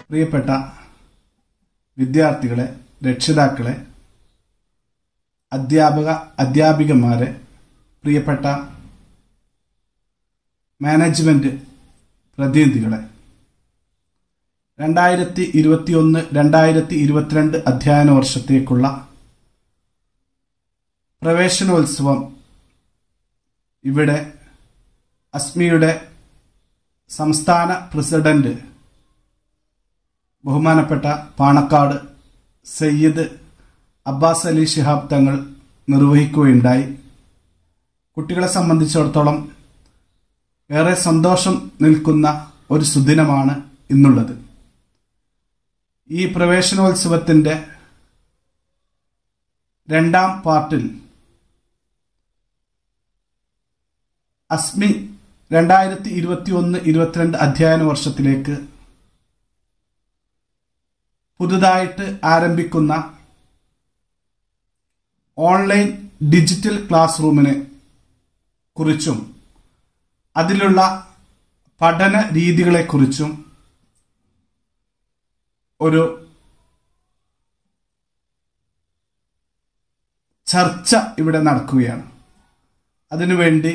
പ്രിയപ്പെട്ട വിദ്യാർത്ഥികളെ രക്ഷിതാക്കളെ അധ്യാപക അധ്യാപികമാരെ പ്രിയപ്പെട്ട മാനേജ്മെന്റ് പ്രതിനിധികളെ രണ്ടായിരത്തി ഇരുപത്തിയൊന്ന് രണ്ടായിരത്തി ഇരുപത്തിരണ്ട് അധ്യയന വർഷത്തേക്കുള്ള പ്രവേശനോത്സവം ഇവിടെ അസ്മിയുടെ സംസ്ഥാന പ്രസിഡന്റ് ബഹുമാനപ്പെട്ട പാണക്കാട് സയ്യിദ് അബ്ബാസ് അലി ശിഹാബ് തങ്ങൾ നിർവഹിക്കുകയുണ്ടായി കുട്ടികളെ സംബന്ധിച്ചിടത്തോളം ഏറെ സന്തോഷം നിൽക്കുന്ന ഒരു സുദിനമാണ് ഇന്നുള്ളത് ഈ പ്രവേശനോത്സവത്തിന്റെ രണ്ടാം പാർട്ടിൽ അസ്മി രണ്ടായിരത്തി ഇരുപത്തി ഒന്ന് ഇരുപത്തിരണ്ട് അധ്യയന വർഷത്തിലേക്ക് പുതുതായിട്ട് ആരംഭിക്കുന്ന ഓൺലൈൻ ഡിജിറ്റൽ ക്ലാസ് റൂമിനെ കുറിച്ചും അതിലുള്ള പഠന രീതികളെക്കുറിച്ചും ഒരു ചർച്ച ഇവിടെ നടക്കുകയാണ് അതിനുവേണ്ടി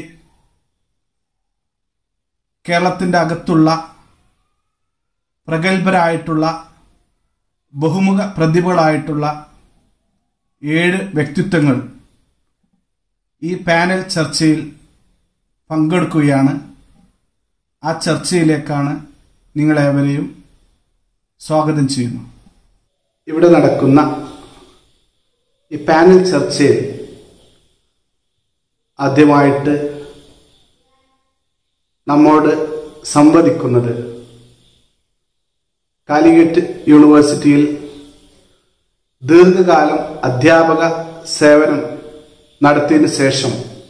കേരളത്തിന്റെ അകത്തുള്ള പ്രഗത്ഭരായിട്ടുള്ള ബഹുമുഖ പ്രതിഭകളായിട്ടുള്ള ഏഴ് വ്യക്തിത്വങ്ങൾ ഈ പാനൽ ചർച്ചയിൽ പങ്കെടുക്കുകയാണ് ആ ചർച്ചയിലേക്കാണ് നിങ്ങളേവരെയും സ്വാഗതം ചെയ്യുന്നു ഇവിടെ നടക്കുന്ന ഈ പാനൽ ചർച്ചയിൽ ആദ്യമായിട്ട് നമ്മോട് സംവദിക്കുന്നത് കാലിക്കറ്റ് യൂണിവേഴ്സിറ്റിയിൽ ദീർഘകാലം അധ്യാപക സേവനം നടത്തിയതിനു ശേഷം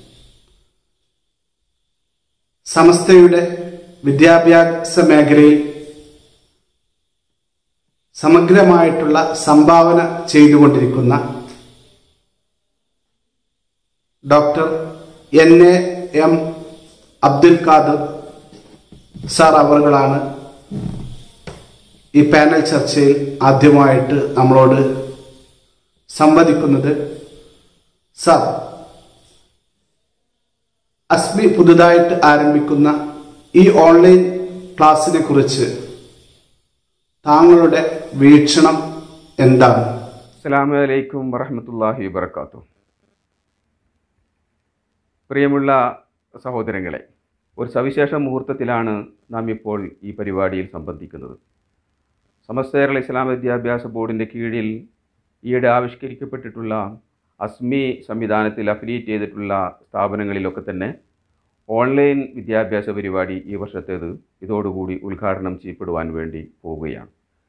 സമസ്തയുടെ വിദ്യാഭ്യാസ മേഖലയിൽ സമഗ്രമായിട്ടുള്ള സംഭാവന ചെയ്തുകൊണ്ടിരിക്കുന്ന doctor N A M Abdul Khader sir അവറുകളാണ് ഈ പാനൽ ചർച്ചയിൽ ആദ്യമായിട്ട് നമ്മളോട് സംവദിക്കുന്നത് സാർ അസ്മി പുതുതായിട്ട് ആരംഭിക്കുന്ന ഈ ഓൺലൈൻ ക്ലാസ്സിനെ കുറിച്ച് താങ്കളുടെ വീക്ഷണം എന്താണ് അസ്സലാമു അലൈക്കും വറഹമത്തല്ലാഹി വബർക്കാത്തു പ്രിയമുള്ള സഹോദരങ്ങളെ ഒരു സവിശേഷ മുഹൂർത്തത്തിലാണ് നാം ഇപ്പോൾ ഈ പരിപാടിയിൽ സംബന്ധിക്കുന്നത് സമസ്ത കേരള ഇസ്ലാം വിദ്യാഭ്യാസ ബോർഡിൻ്റെ കീഴിൽ ഈയിടെ ആവിഷ്കരിക്കപ്പെട്ടിട്ടുള്ള അസ്മി സംവിധാനത്തിൽ അഫിലിയേറ്റ് ചെയ്തിട്ടുള്ള സ്ഥാപനങ്ങളിലൊക്കെ തന്നെ ഓൺലൈൻ വിദ്യാഭ്യാസ പരിപാടി ഈ വർഷത്തേത് ഇതോടുകൂടി ഉദ്ഘാടനം ചെയ്യപ്പെടുവാൻ വേണ്ടി പോവുകയാണ്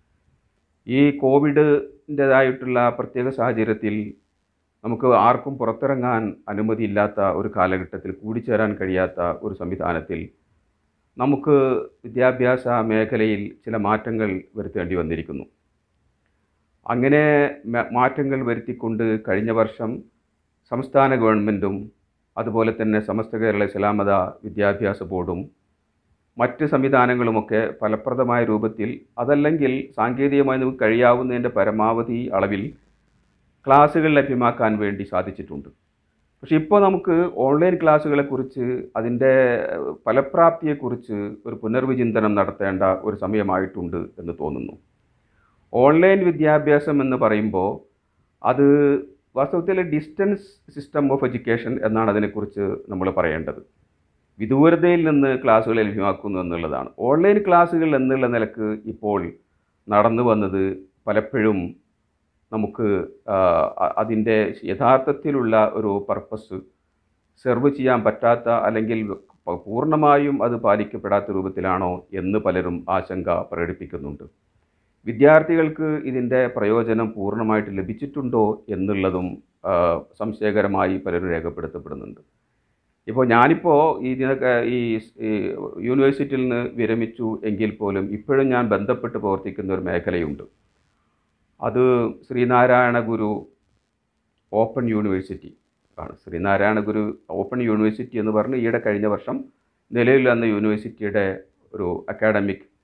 ഈ കോവിഡിൻ്റെതായിട്ടുള്ള പ്രത്യേക സാഹചര്യത്തിൽ നമുക്ക് ആർക്കും പുറത്തിറങ്ങാൻ അനുമതിയില്ലാത്ത ഒരു കാലഘട്ടത്തിൽ കൂടിച്ചേരാൻ കഴിയാത്ത ഒരു സംവിധാനത്തിൽ നമുക്ക് വിദ്യാഭ്യാസ മേഖലയിൽ ചില മാറ്റങ്ങൾ വരുത്തേണ്ടി വന്നിരിക്കുന്നു അങ്ങനെ മ- മാറ്റങ്ങൾ വരുത്തിക്കൊണ്ട് കഴിഞ്ഞ വർഷം സംസ്ഥാന ഗവൺമെൻറ്റും അതുപോലെ തന്നെ സമസ്ത കേരള ഇസ്ലാമത വിദ്യാഭ്യാസ ബോർഡും മറ്റ് സംവിധാനങ്ങളുമൊക്കെ ഫലപ്രദമായ രൂപത്തിൽ അതല്ലെങ്കിൽ സാങ്കേതികമായി നമുക്ക് കഴിയാവുന്നതിൻ്റെ പരമാവധി അളവിൽ ക്ലാസ്സുകൾ ലഭ്യമാക്കാൻ വേണ്ടി സാധിച്ചിട്ടുണ്ട് പക്ഷെ ഇപ്പോൾ നമുക്ക് ഓൺലൈൻ ക്ലാസ്സുകളെക്കുറിച്ച് അതിൻ്റെ ഫലപ്രാപ്തിയെക്കുറിച്ച് ഒരു പുനർവിചിന്തനം നടത്തേണ്ട ഒരു സമയമായിട്ടുണ്ട് എന്ന് തോന്നുന്നു ഓൺലൈൻ വിദ്യാഭ്യാസം എന്ന് പറയുമ്പോൾ അത് വാസ്തവത്തിൽ ഡിസ്റ്റൻസ് സിസ്റ്റം ഓഫ് എഡ്യൂക്കേഷൻ എന്നാണ് അതിനെക്കുറിച്ച് നമ്മൾ പറയേണ്ടത് വിദൂരതയിൽ നിന്ന് ക്ലാസ്സുകൾ ലഭ്യമാക്കുന്നു എന്നുള്ളതാണ് ഓൺലൈൻ ക്ലാസ്സുകൾ എന്നുള്ള നിലക്ക് ഇപ്പോൾ നടന്നു വന്നത് പലപ്പോഴും നമുക്ക് അതിൻ്റെ യഥാർത്ഥത്തിലുള്ള ഒരു പർപ്പസ് സെർവ് ചെയ്യാൻ പറ്റാത്ത അല്ലെങ്കിൽ പ- പൂർണ്ണമായും അത് പാലിക്കപ്പെടാത്ത രൂപത്തിലാണോ എന്ന് പലരും ആശങ്ക പ്രകടിപ്പിക്കുന്നുണ്ട് വിദ്യാർത്ഥികൾക്ക് ഇതിൻ്റെ പ്രയോജനം പൂർണ്ണമായിട്ട് ലഭിച്ചിട്ടുണ്ടോ എന്നുള്ളതും ആ, സംശയകരമായി പലരും രേഖപ്പെടുത്തപ്പെടുന്നുണ്ട് ഇപ്പോൾ ഞാനിപ്പോൾ ഇതിനൊക്കെ ഈ സ്- ഈ യൂണിവേഴ്സിറ്റിയിൽ നിന്ന് വിരമിച്ചു എങ്കിൽ പോലും ഇപ്പോഴും ഞാൻ ബന്ധപ്പെട്ട് പ്രവർത്തിക്കുന്ന ഒരു മേഖലയുണ്ട് അത് ശ്രീനാരായണ ഗുരു ഓപ്പൺ യൂണിവേഴ്സിറ്റി ആണ് ശ്രീനാരായണ ഗുരു ഓപ്പൺ യൂണിവേഴ്സിറ്റി എന്ന് പറഞ്ഞ് ഈയിടെ കഴിഞ്ഞ വർഷം നിലവിൽ വന്ന യൂണിവേഴ്സിറ്റിയുടെ ഒരു അക്കാഡമിക്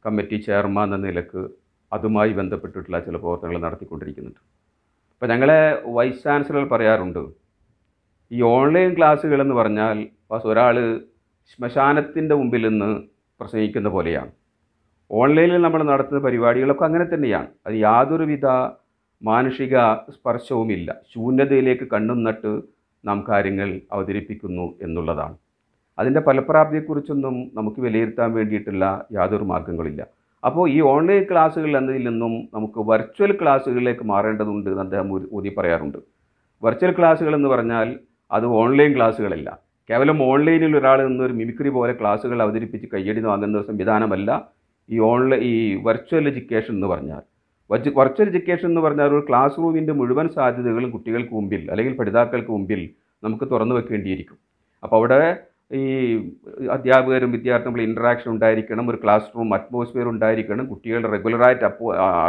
കമ്മിറ്റി ചെയർമാൻ എന്ന നിലക്ക് അതുമായി ബന്ധപ്പെട്ടിട്ടുള്ള ചില പ്രവർത്തനങ്ങൾ നടത്തിക്കൊണ്ടിരിക്കുന്നുണ്ട് അപ്പോൾ ഞങ്ങളെ വൈസ് ചാൻസലർ പറയാറുണ്ട് ഈ ഓൺലൈൻ ക്ലാസ്സുകൾ എന്ന് പറഞ്ഞാൽ ഒരാൾ ശ്മശാനത്തിൻ്റെ മുമ്പിൽ നിന്ന് പ്രസംഗിക്കുന്ന പോലെയാണ് ഓൺലൈനിൽ നമ്മൾ നടത്തുന്ന പരിപാടികളൊക്കെ അങ്ങനെ തന്നെയാണ് അത് യാതൊരുവിധ മാനുഷിക സ്പർശവുമില്ല ശൂന്യതയിലേക്ക് കണ്ണും നട്ട് നാം കാര്യങ്ങൾ അവതരിപ്പിക്കുന്നു എന്നുള്ളതാണ് അതിൻ്റെ ഫലപ്രാപ്തിയെക്കുറിച്ചൊന്നും നമുക്ക് വിലയിരുത്താൻ വേണ്ടിയിട്ടുള്ള യാതൊരു മാർഗങ്ങളില്ല അപ്പോൾ ഈ ഓൺലൈൻ ക്ലാസ്സുകൾ എന്നതിൽ നിന്നും നമുക്ക് വെർച്വൽ ക്ലാസ്സുകളിലേക്ക് മാറേണ്ടതുണ്ട് എന്ന് അദ്ദേഹം ഊതി- ഊതി പറയാറുണ്ട് വെർച്വൽ ക്ലാസ്സുകൾ എന്ന് പറഞ്ഞാൽ അത് ഓൺലൈൻ ക്ലാസ്സുകളല്ല കേവലം ഓൺലൈനിൽ ഒരാൾ നിന്നൊരു മിമിക്രി പോലെ ക്ലാസ്സുകൾ അവതരിപ്പിച്ച് കയ്യടി വാങ്ങുന്ന ഒരു സംവിധാനമല്ല ഈ ഓൺലൈൻ ഈ വെർച്വൽ എഡ്യൂക്കേഷൻ എന്ന് പറഞ്ഞാൽ വച്ച് വെർച്വൽ എഡ്യൂക്കേഷൻ എന്ന് പറഞ്ഞാൽ ഒരു ക്ലാസ് റൂമിൻ്റെ മുഴുവൻ സാധ്യതകളും കുട്ടികൾക്ക് മുമ്പിൽ അല്ലെങ്കിൽ പഠിതാക്കൾക്ക് മുമ്പിൽ നമുക്ക് തുറന്നു വെക്കേണ്ടിയിരിക്കും അപ്പോൾ അവിടെ ഈ അധ്യാപകരും വിദ്യാർത്ഥികളും തമ്മിൽ ഇൻട്രാക്ഷൻ ഉണ്ടായിരിക്കണം ഒരു ക്ലാസ് റൂം അറ്റ്മോസ്ഫിയർ ഉണ്ടായിരിക്കണം കുട്ടികൾ റെഗുലറായിട്ട് അപ്പോ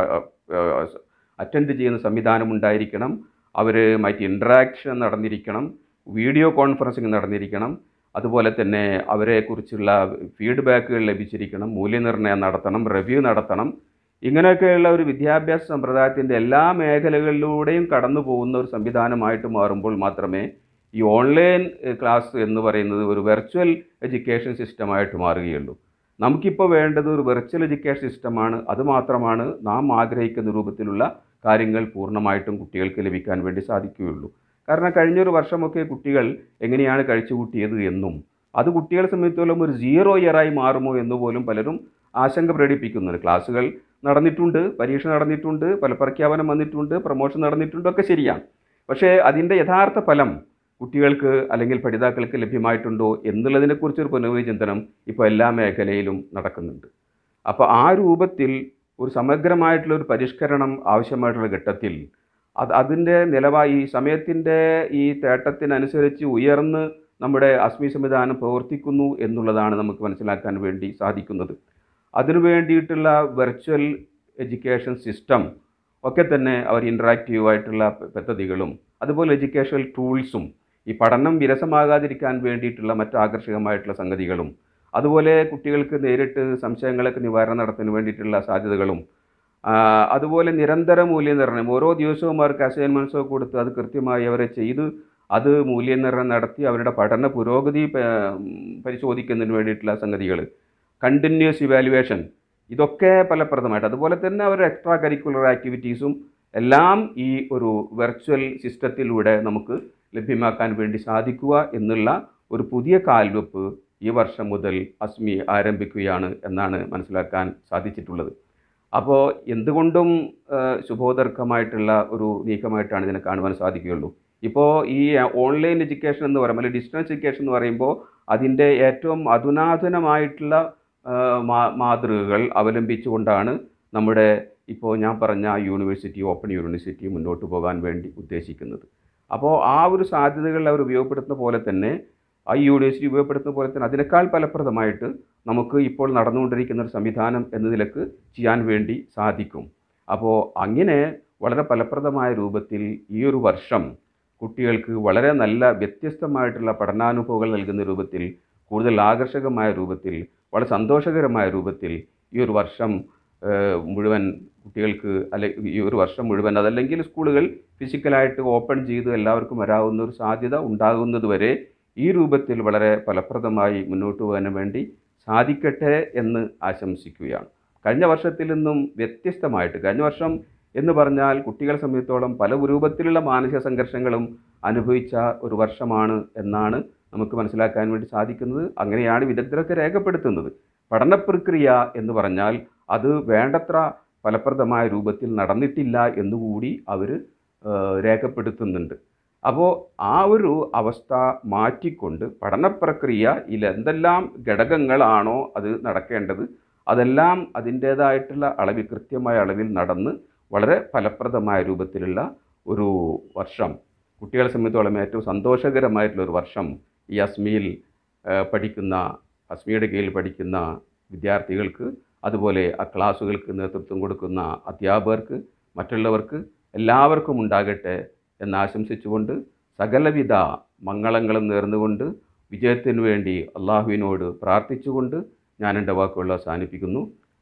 അറ്റൻഡ് ചെയ്യുന്ന സംവിധാനം ഉണ്ടായിരിക്കണം അവരുമായിട്ട് ഇൻട്രാക്ഷൻ നടന്നിരിക്കണം വീഡിയോ കോൺഫറൻസിങ് നടന്നിരിക്കണം അതുപോലെ തന്നെ അവരെക്കുറിച്ചുള്ള ഫീഡ്ബാക്കുകൾ ലഭിച്ചിരിക്കണം മൂല്യനിർണ്ണയം നടത്തണം റിവ്യൂ നടത്തണം ഇങ്ങനെയൊക്കെയുള്ള ഒരു വിദ്യാഭ്യാസ സമ്പ്രദായത്തിൻ്റെ എല്ലാ മേഖലകളിലൂടെയും കടന്നു പോകുന്ന ഒരു സംവിധാനമായിട്ട് മാറുമ്പോൾ മാത്രമേ ഈ ഓൺലൈൻ എഹ്, ക്ലാസ് എന്ന് പറയുന്നത് ഒരു വെർച്വൽ എഡ്യൂക്കേഷൻ സിസ്റ്റമായിട്ട് മാറുകയുള്ളൂ നമുക്കിപ്പോൾ വേണ്ടത് ഒരു വെർച്വൽ എഡ്യൂക്കേഷൻ സിസ്റ്റമാണ് അത് മാത്രമാണ് നാം ആഗ്രഹിക്കുന്ന രൂപത്തിലുള്ള കാര്യങ്ങൾ പൂർണ്ണമായിട്ടും കുട്ടികൾക്ക് ലഭിക്കാൻ വേണ്ടി സാധിക്കുകയുള്ളൂ കാരണം കഴിഞ്ഞൊരു വർഷമൊക്കെ കുട്ടികൾ എങ്ങനെയാണ് കഴിച്ചുകൂട്ടിയത് എന്നും അത് കുട്ടികളെ സംബന്ധിച്ചിടത്തോളം ഒരു സീറോ ഇയറായി മാറുമോ എന്ന് പോലും പലരും ആശങ്ക പ്രകടിപ്പിക്കുന്നുണ്ട് ക്ലാസ്സുകൾ നടന്നിട്ടുണ്ട് പരീക്ഷ നടന്നിട്ടുണ്ട് ഫലപ്രഖ്യാപനം വന്നിട്ടുണ്ട് പ്രൊമോഷൻ നടന്നിട്ടുണ്ട് ഒക്കെ ശരിയാണ് പക്ഷേ അതിൻ്റെ യഥാർത്ഥ ഫലം കുട്ടികൾക്ക് അല്ലെങ്കിൽ പഠിതാക്കൾക്ക് ലഭ്യമായിട്ടുണ്ടോ എന്നുള്ളതിനെക്കുറിച്ചൊരു പുനർവിചിന്തനം ഇപ്പോൾ എല്ലാ മേഖലയിലും നടക്കുന്നുണ്ട് അപ്പോൾ ആ രൂപത്തിൽ ഒരു സമഗ്രമായിട്ടുള്ള ഒരു പരിഷ്കരണം ആവശ്യമായിട്ടുള്ള ഘട്ടത്തിൽ അത് അതിൻ്റെ നിലവായി ഈ സമയത്തിൻ്റെ ഈ തേട്ടത്തിനനുസരിച്ച് ഉയർന്ന് നമ്മുടെ അസ്മി സംവിധാനം പ്രവർത്തിക്കുന്നു എന്നുള്ളതാണ് നമുക്ക് മനസ്സിലാക്കാൻ വേണ്ടി സാധിക്കുന്നത് അതിനു വേണ്ടിയിട്ടുള്ള വെർച്വൽ എഡ്യൂക്കേഷൻ സിസ്റ്റം ഒക്കെ തന്നെ അവർ ഇൻട്രാക്റ്റീവായിട്ടുള്ള പദ്ധതികളും അതുപോലെ എഡ്യൂക്കേഷണൽ ടൂൾസും ഈ പഠനം വിരസമാകാതിരിക്കാൻ വേണ്ടിയിട്ടുള്ള മറ്റ് ആകർഷകമായിട്ടുള്ള സംഗതികളും അതുപോലെ കുട്ടികൾക്ക് നേരിട്ട് സംശയങ്ങളൊക്കെ നിവാരണം നടത്താൻ വേണ്ടിയിട്ടുള്ള സാധ്യതകളും ആ, അതുപോലെ നിരന്തര മൂല്യനിർണ്ണയം ഓരോ ദിവസവും അവർക്ക് അസൈൻമെൻറ്റ്സോ കൊടുത്ത് അത് കൃത്യമായി അവരെ ചെയ്ത് അത് മൂല്യനിർണ്ണയം നടത്തി അവരുടെ പഠന പുരോഗതി പ- പരിശോധിക്കുന്നതിന് വേണ്ടിയിട്ടുള്ള സംഗതികൾ കണ്ടിന്യൂസ് ഇവാലുവേഷൻ ഇതൊക്കെ ഫലപ്രദമായിട്ട് അതുപോലെ തന്നെ അവരുടെ എക്സ്ട്രാ കരിക്കുലർ ആക്ടിവിറ്റീസും എല്ലാം ഈ ഒരു വെർച്വൽ സിസ്റ്റത്തിലൂടെ നമുക്ക് ലഭ്യമാക്കാൻ വേണ്ടി സാധിക്കുക എന്നുള്ള ഒരു പുതിയ കാൽവെപ്പ് ഈ വർഷം മുതൽ അസ്മി ആരംഭിക്കുകയാണ് എന്നാണ് മനസ്സിലാക്കാൻ സാധിച്ചിട്ടുള്ളത് അപ്പോൾ എന്തുകൊണ്ടും ആ, ശുഭോദർക്കമായിട്ടുള്ള ഒരു നീക്കമായിട്ടാണ് ഇതിനെ കാണുവാൻ സാധിക്കുകയുള്ളൂ ഇപ്പോൾ ഈ ഓൺലൈൻ എഡ്യൂക്കേഷൻ എന്ന് പറയുമ്പോൾ അല്ലെങ്കിൽ ഡിസ്റ്റൻസ് എഡ്യൂക്കേഷൻ എന്ന് പറയുമ്പോൾ അതിൻ്റെ ഏറ്റവും അധുനാതനമായിട്ടുള്ള ആ, മാ- മാതൃകകൾ അവലംബിച്ചുകൊണ്ടാണ് നമ്മുടെ ഇപ്പോൾ ഞാൻ പറഞ്ഞ യൂണിവേഴ്സിറ്റി ഓപ്പൺ യൂണിവേഴ്സിറ്റി മുന്നോട്ട് പോകാൻ വേണ്ടി ഉദ്ദേശിക്കുന്നത് അപ്പോൾ ആ ഒരു സാധ്യതകൾ അവർ ഉപയോഗപ്പെടുത്തുന്ന പോലെ തന്നെ ആ യൂണിവേഴ്സിറ്റി ഉപയോഗപ്പെടുത്തുന്ന പോലെ തന്നെ അതിനേക്കാൾ ഫലപ്രദമായിട്ട് നമുക്ക് ഇപ്പോൾ നടന്നുകൊണ്ടിരിക്കുന്ന ഒരു സംവിധാനം എന്ന നിലക്ക് ചെയ്യാൻ വേണ്ടി സാധിക്കും അപ്പോൾ അങ്ങനെ വളരെ ഫലപ്രദമായ രൂപത്തിൽ ഈ ഒരു വർഷം കുട്ടികൾക്ക് വളരെ നല്ല വ്യത്യസ്തമായിട്ടുള്ള പഠനാനുഭവങ്ങൾ നൽകുന്ന രൂപത്തിൽ കൂടുതൽ ആകർഷകമായ രൂപത്തിൽ വളരെ സന്തോഷകരമായ രൂപത്തിൽ ഈ ഒരു വർഷം ഏഹ്, മുഴുവൻ കുട്ടികൾക്ക് അല്ലെ ഈ ഒരു വർഷം മുഴുവൻ അതല്ലെങ്കിൽ സ്കൂളുകൾ ഫിസിക്കലായിട്ട് ഓപ്പൺ ചെയ്ത് എല്ലാവർക്കും വരാവുന്ന ഒരു സാധ്യത ഉണ്ടാകുന്നത് വരെ ഈ രൂപത്തിൽ വളരെ ഫലപ്രദമായി മുന്നോട്ട് പോകാൻ വേണ്ടി സാധിക്കട്ടെ എന്ന് ആശംസിക്കുകയാണ് കഴിഞ്ഞ വർഷത്തിൽ നിന്നും വ്യത്യസ്തമായിട്ട് കഴിഞ്ഞ വർഷം എന്ന് പറഞ്ഞാൽ കുട്ടികളെ സംബന്ധിച്ചോളം പല രൂപത്തിലുള്ള മാനസിക സംഘർഷങ്ങളും അനുഭവിച്ച ഒരു വർഷമാണ് എന്നാണ് നമുക്ക് മനസ്സിലാക്കാൻ വേണ്ടി സാധിക്കുന്നത് അങ്ങനെയാണ് വിദഗ്ധരൊക്കെ രേഖപ്പെടുത്തുന്നത് പഠന പ്രക്രിയ എന്ന് പറഞ്ഞാൽ അത് വേണ്ടത്ര ഫലപ്രദമായ രൂപത്തിൽ നടന്നിട്ടില്ല എന്നുകൂടി അവർ രേഖപ്പെടുത്തുന്നുണ്ട് അപ്പോൾ ആ ഒരു അവസ്ഥ മാറ്റിക്കൊണ്ട് പഠന പ്രക്രിയയിൽ എന്തെല്ലാം ഘടകങ്ങളാണോ അത് നടക്കേണ്ടത് അതെല്ലാം അതിൻ്റേതായിട്ടുള്ള അളവിൽ കൃത്യമായ അളവിൽ നടന്ന് വളരെ ഫലപ്രദമായ രൂപത്തിലുള്ള ഒരു വർഷം കുട്ടികളെ സംബന്ധിച്ചോളം ഏറ്റവും സന്തോഷകരമായിട്ടുള്ള ഒരു വർഷം ഈ അസ്മിയിൽ ആ, പഠിക്കുന്ന അസ്മിയുടെ കീഴിൽ പഠിക്കുന്ന വിദ്യാർത്ഥികൾക്ക് അതുപോലെ ആ ക്ലാസ്സുകൾക്ക് നേതൃത്വം കൊടുക്കുന്ന അധ്യാപകർക്ക് മറ്റുള്ളവർക്ക് എല്ലാവർക്കും ഉണ്ടാകട്ടെ എന്ന് ആശംസിച്ചുകൊണ്ട് സകലവിധ മംഗളങ്ങളും നേർന്നുകൊണ്ട് വിജയത്തിനു വേണ്ടി അള്ളാഹുവിനോട് പ്രാർത്ഥിച്ചുകൊണ്ട് ഞാൻ എൻ്റെ വാക്കുകൾ അവസാനിപ്പിക്കുന്നു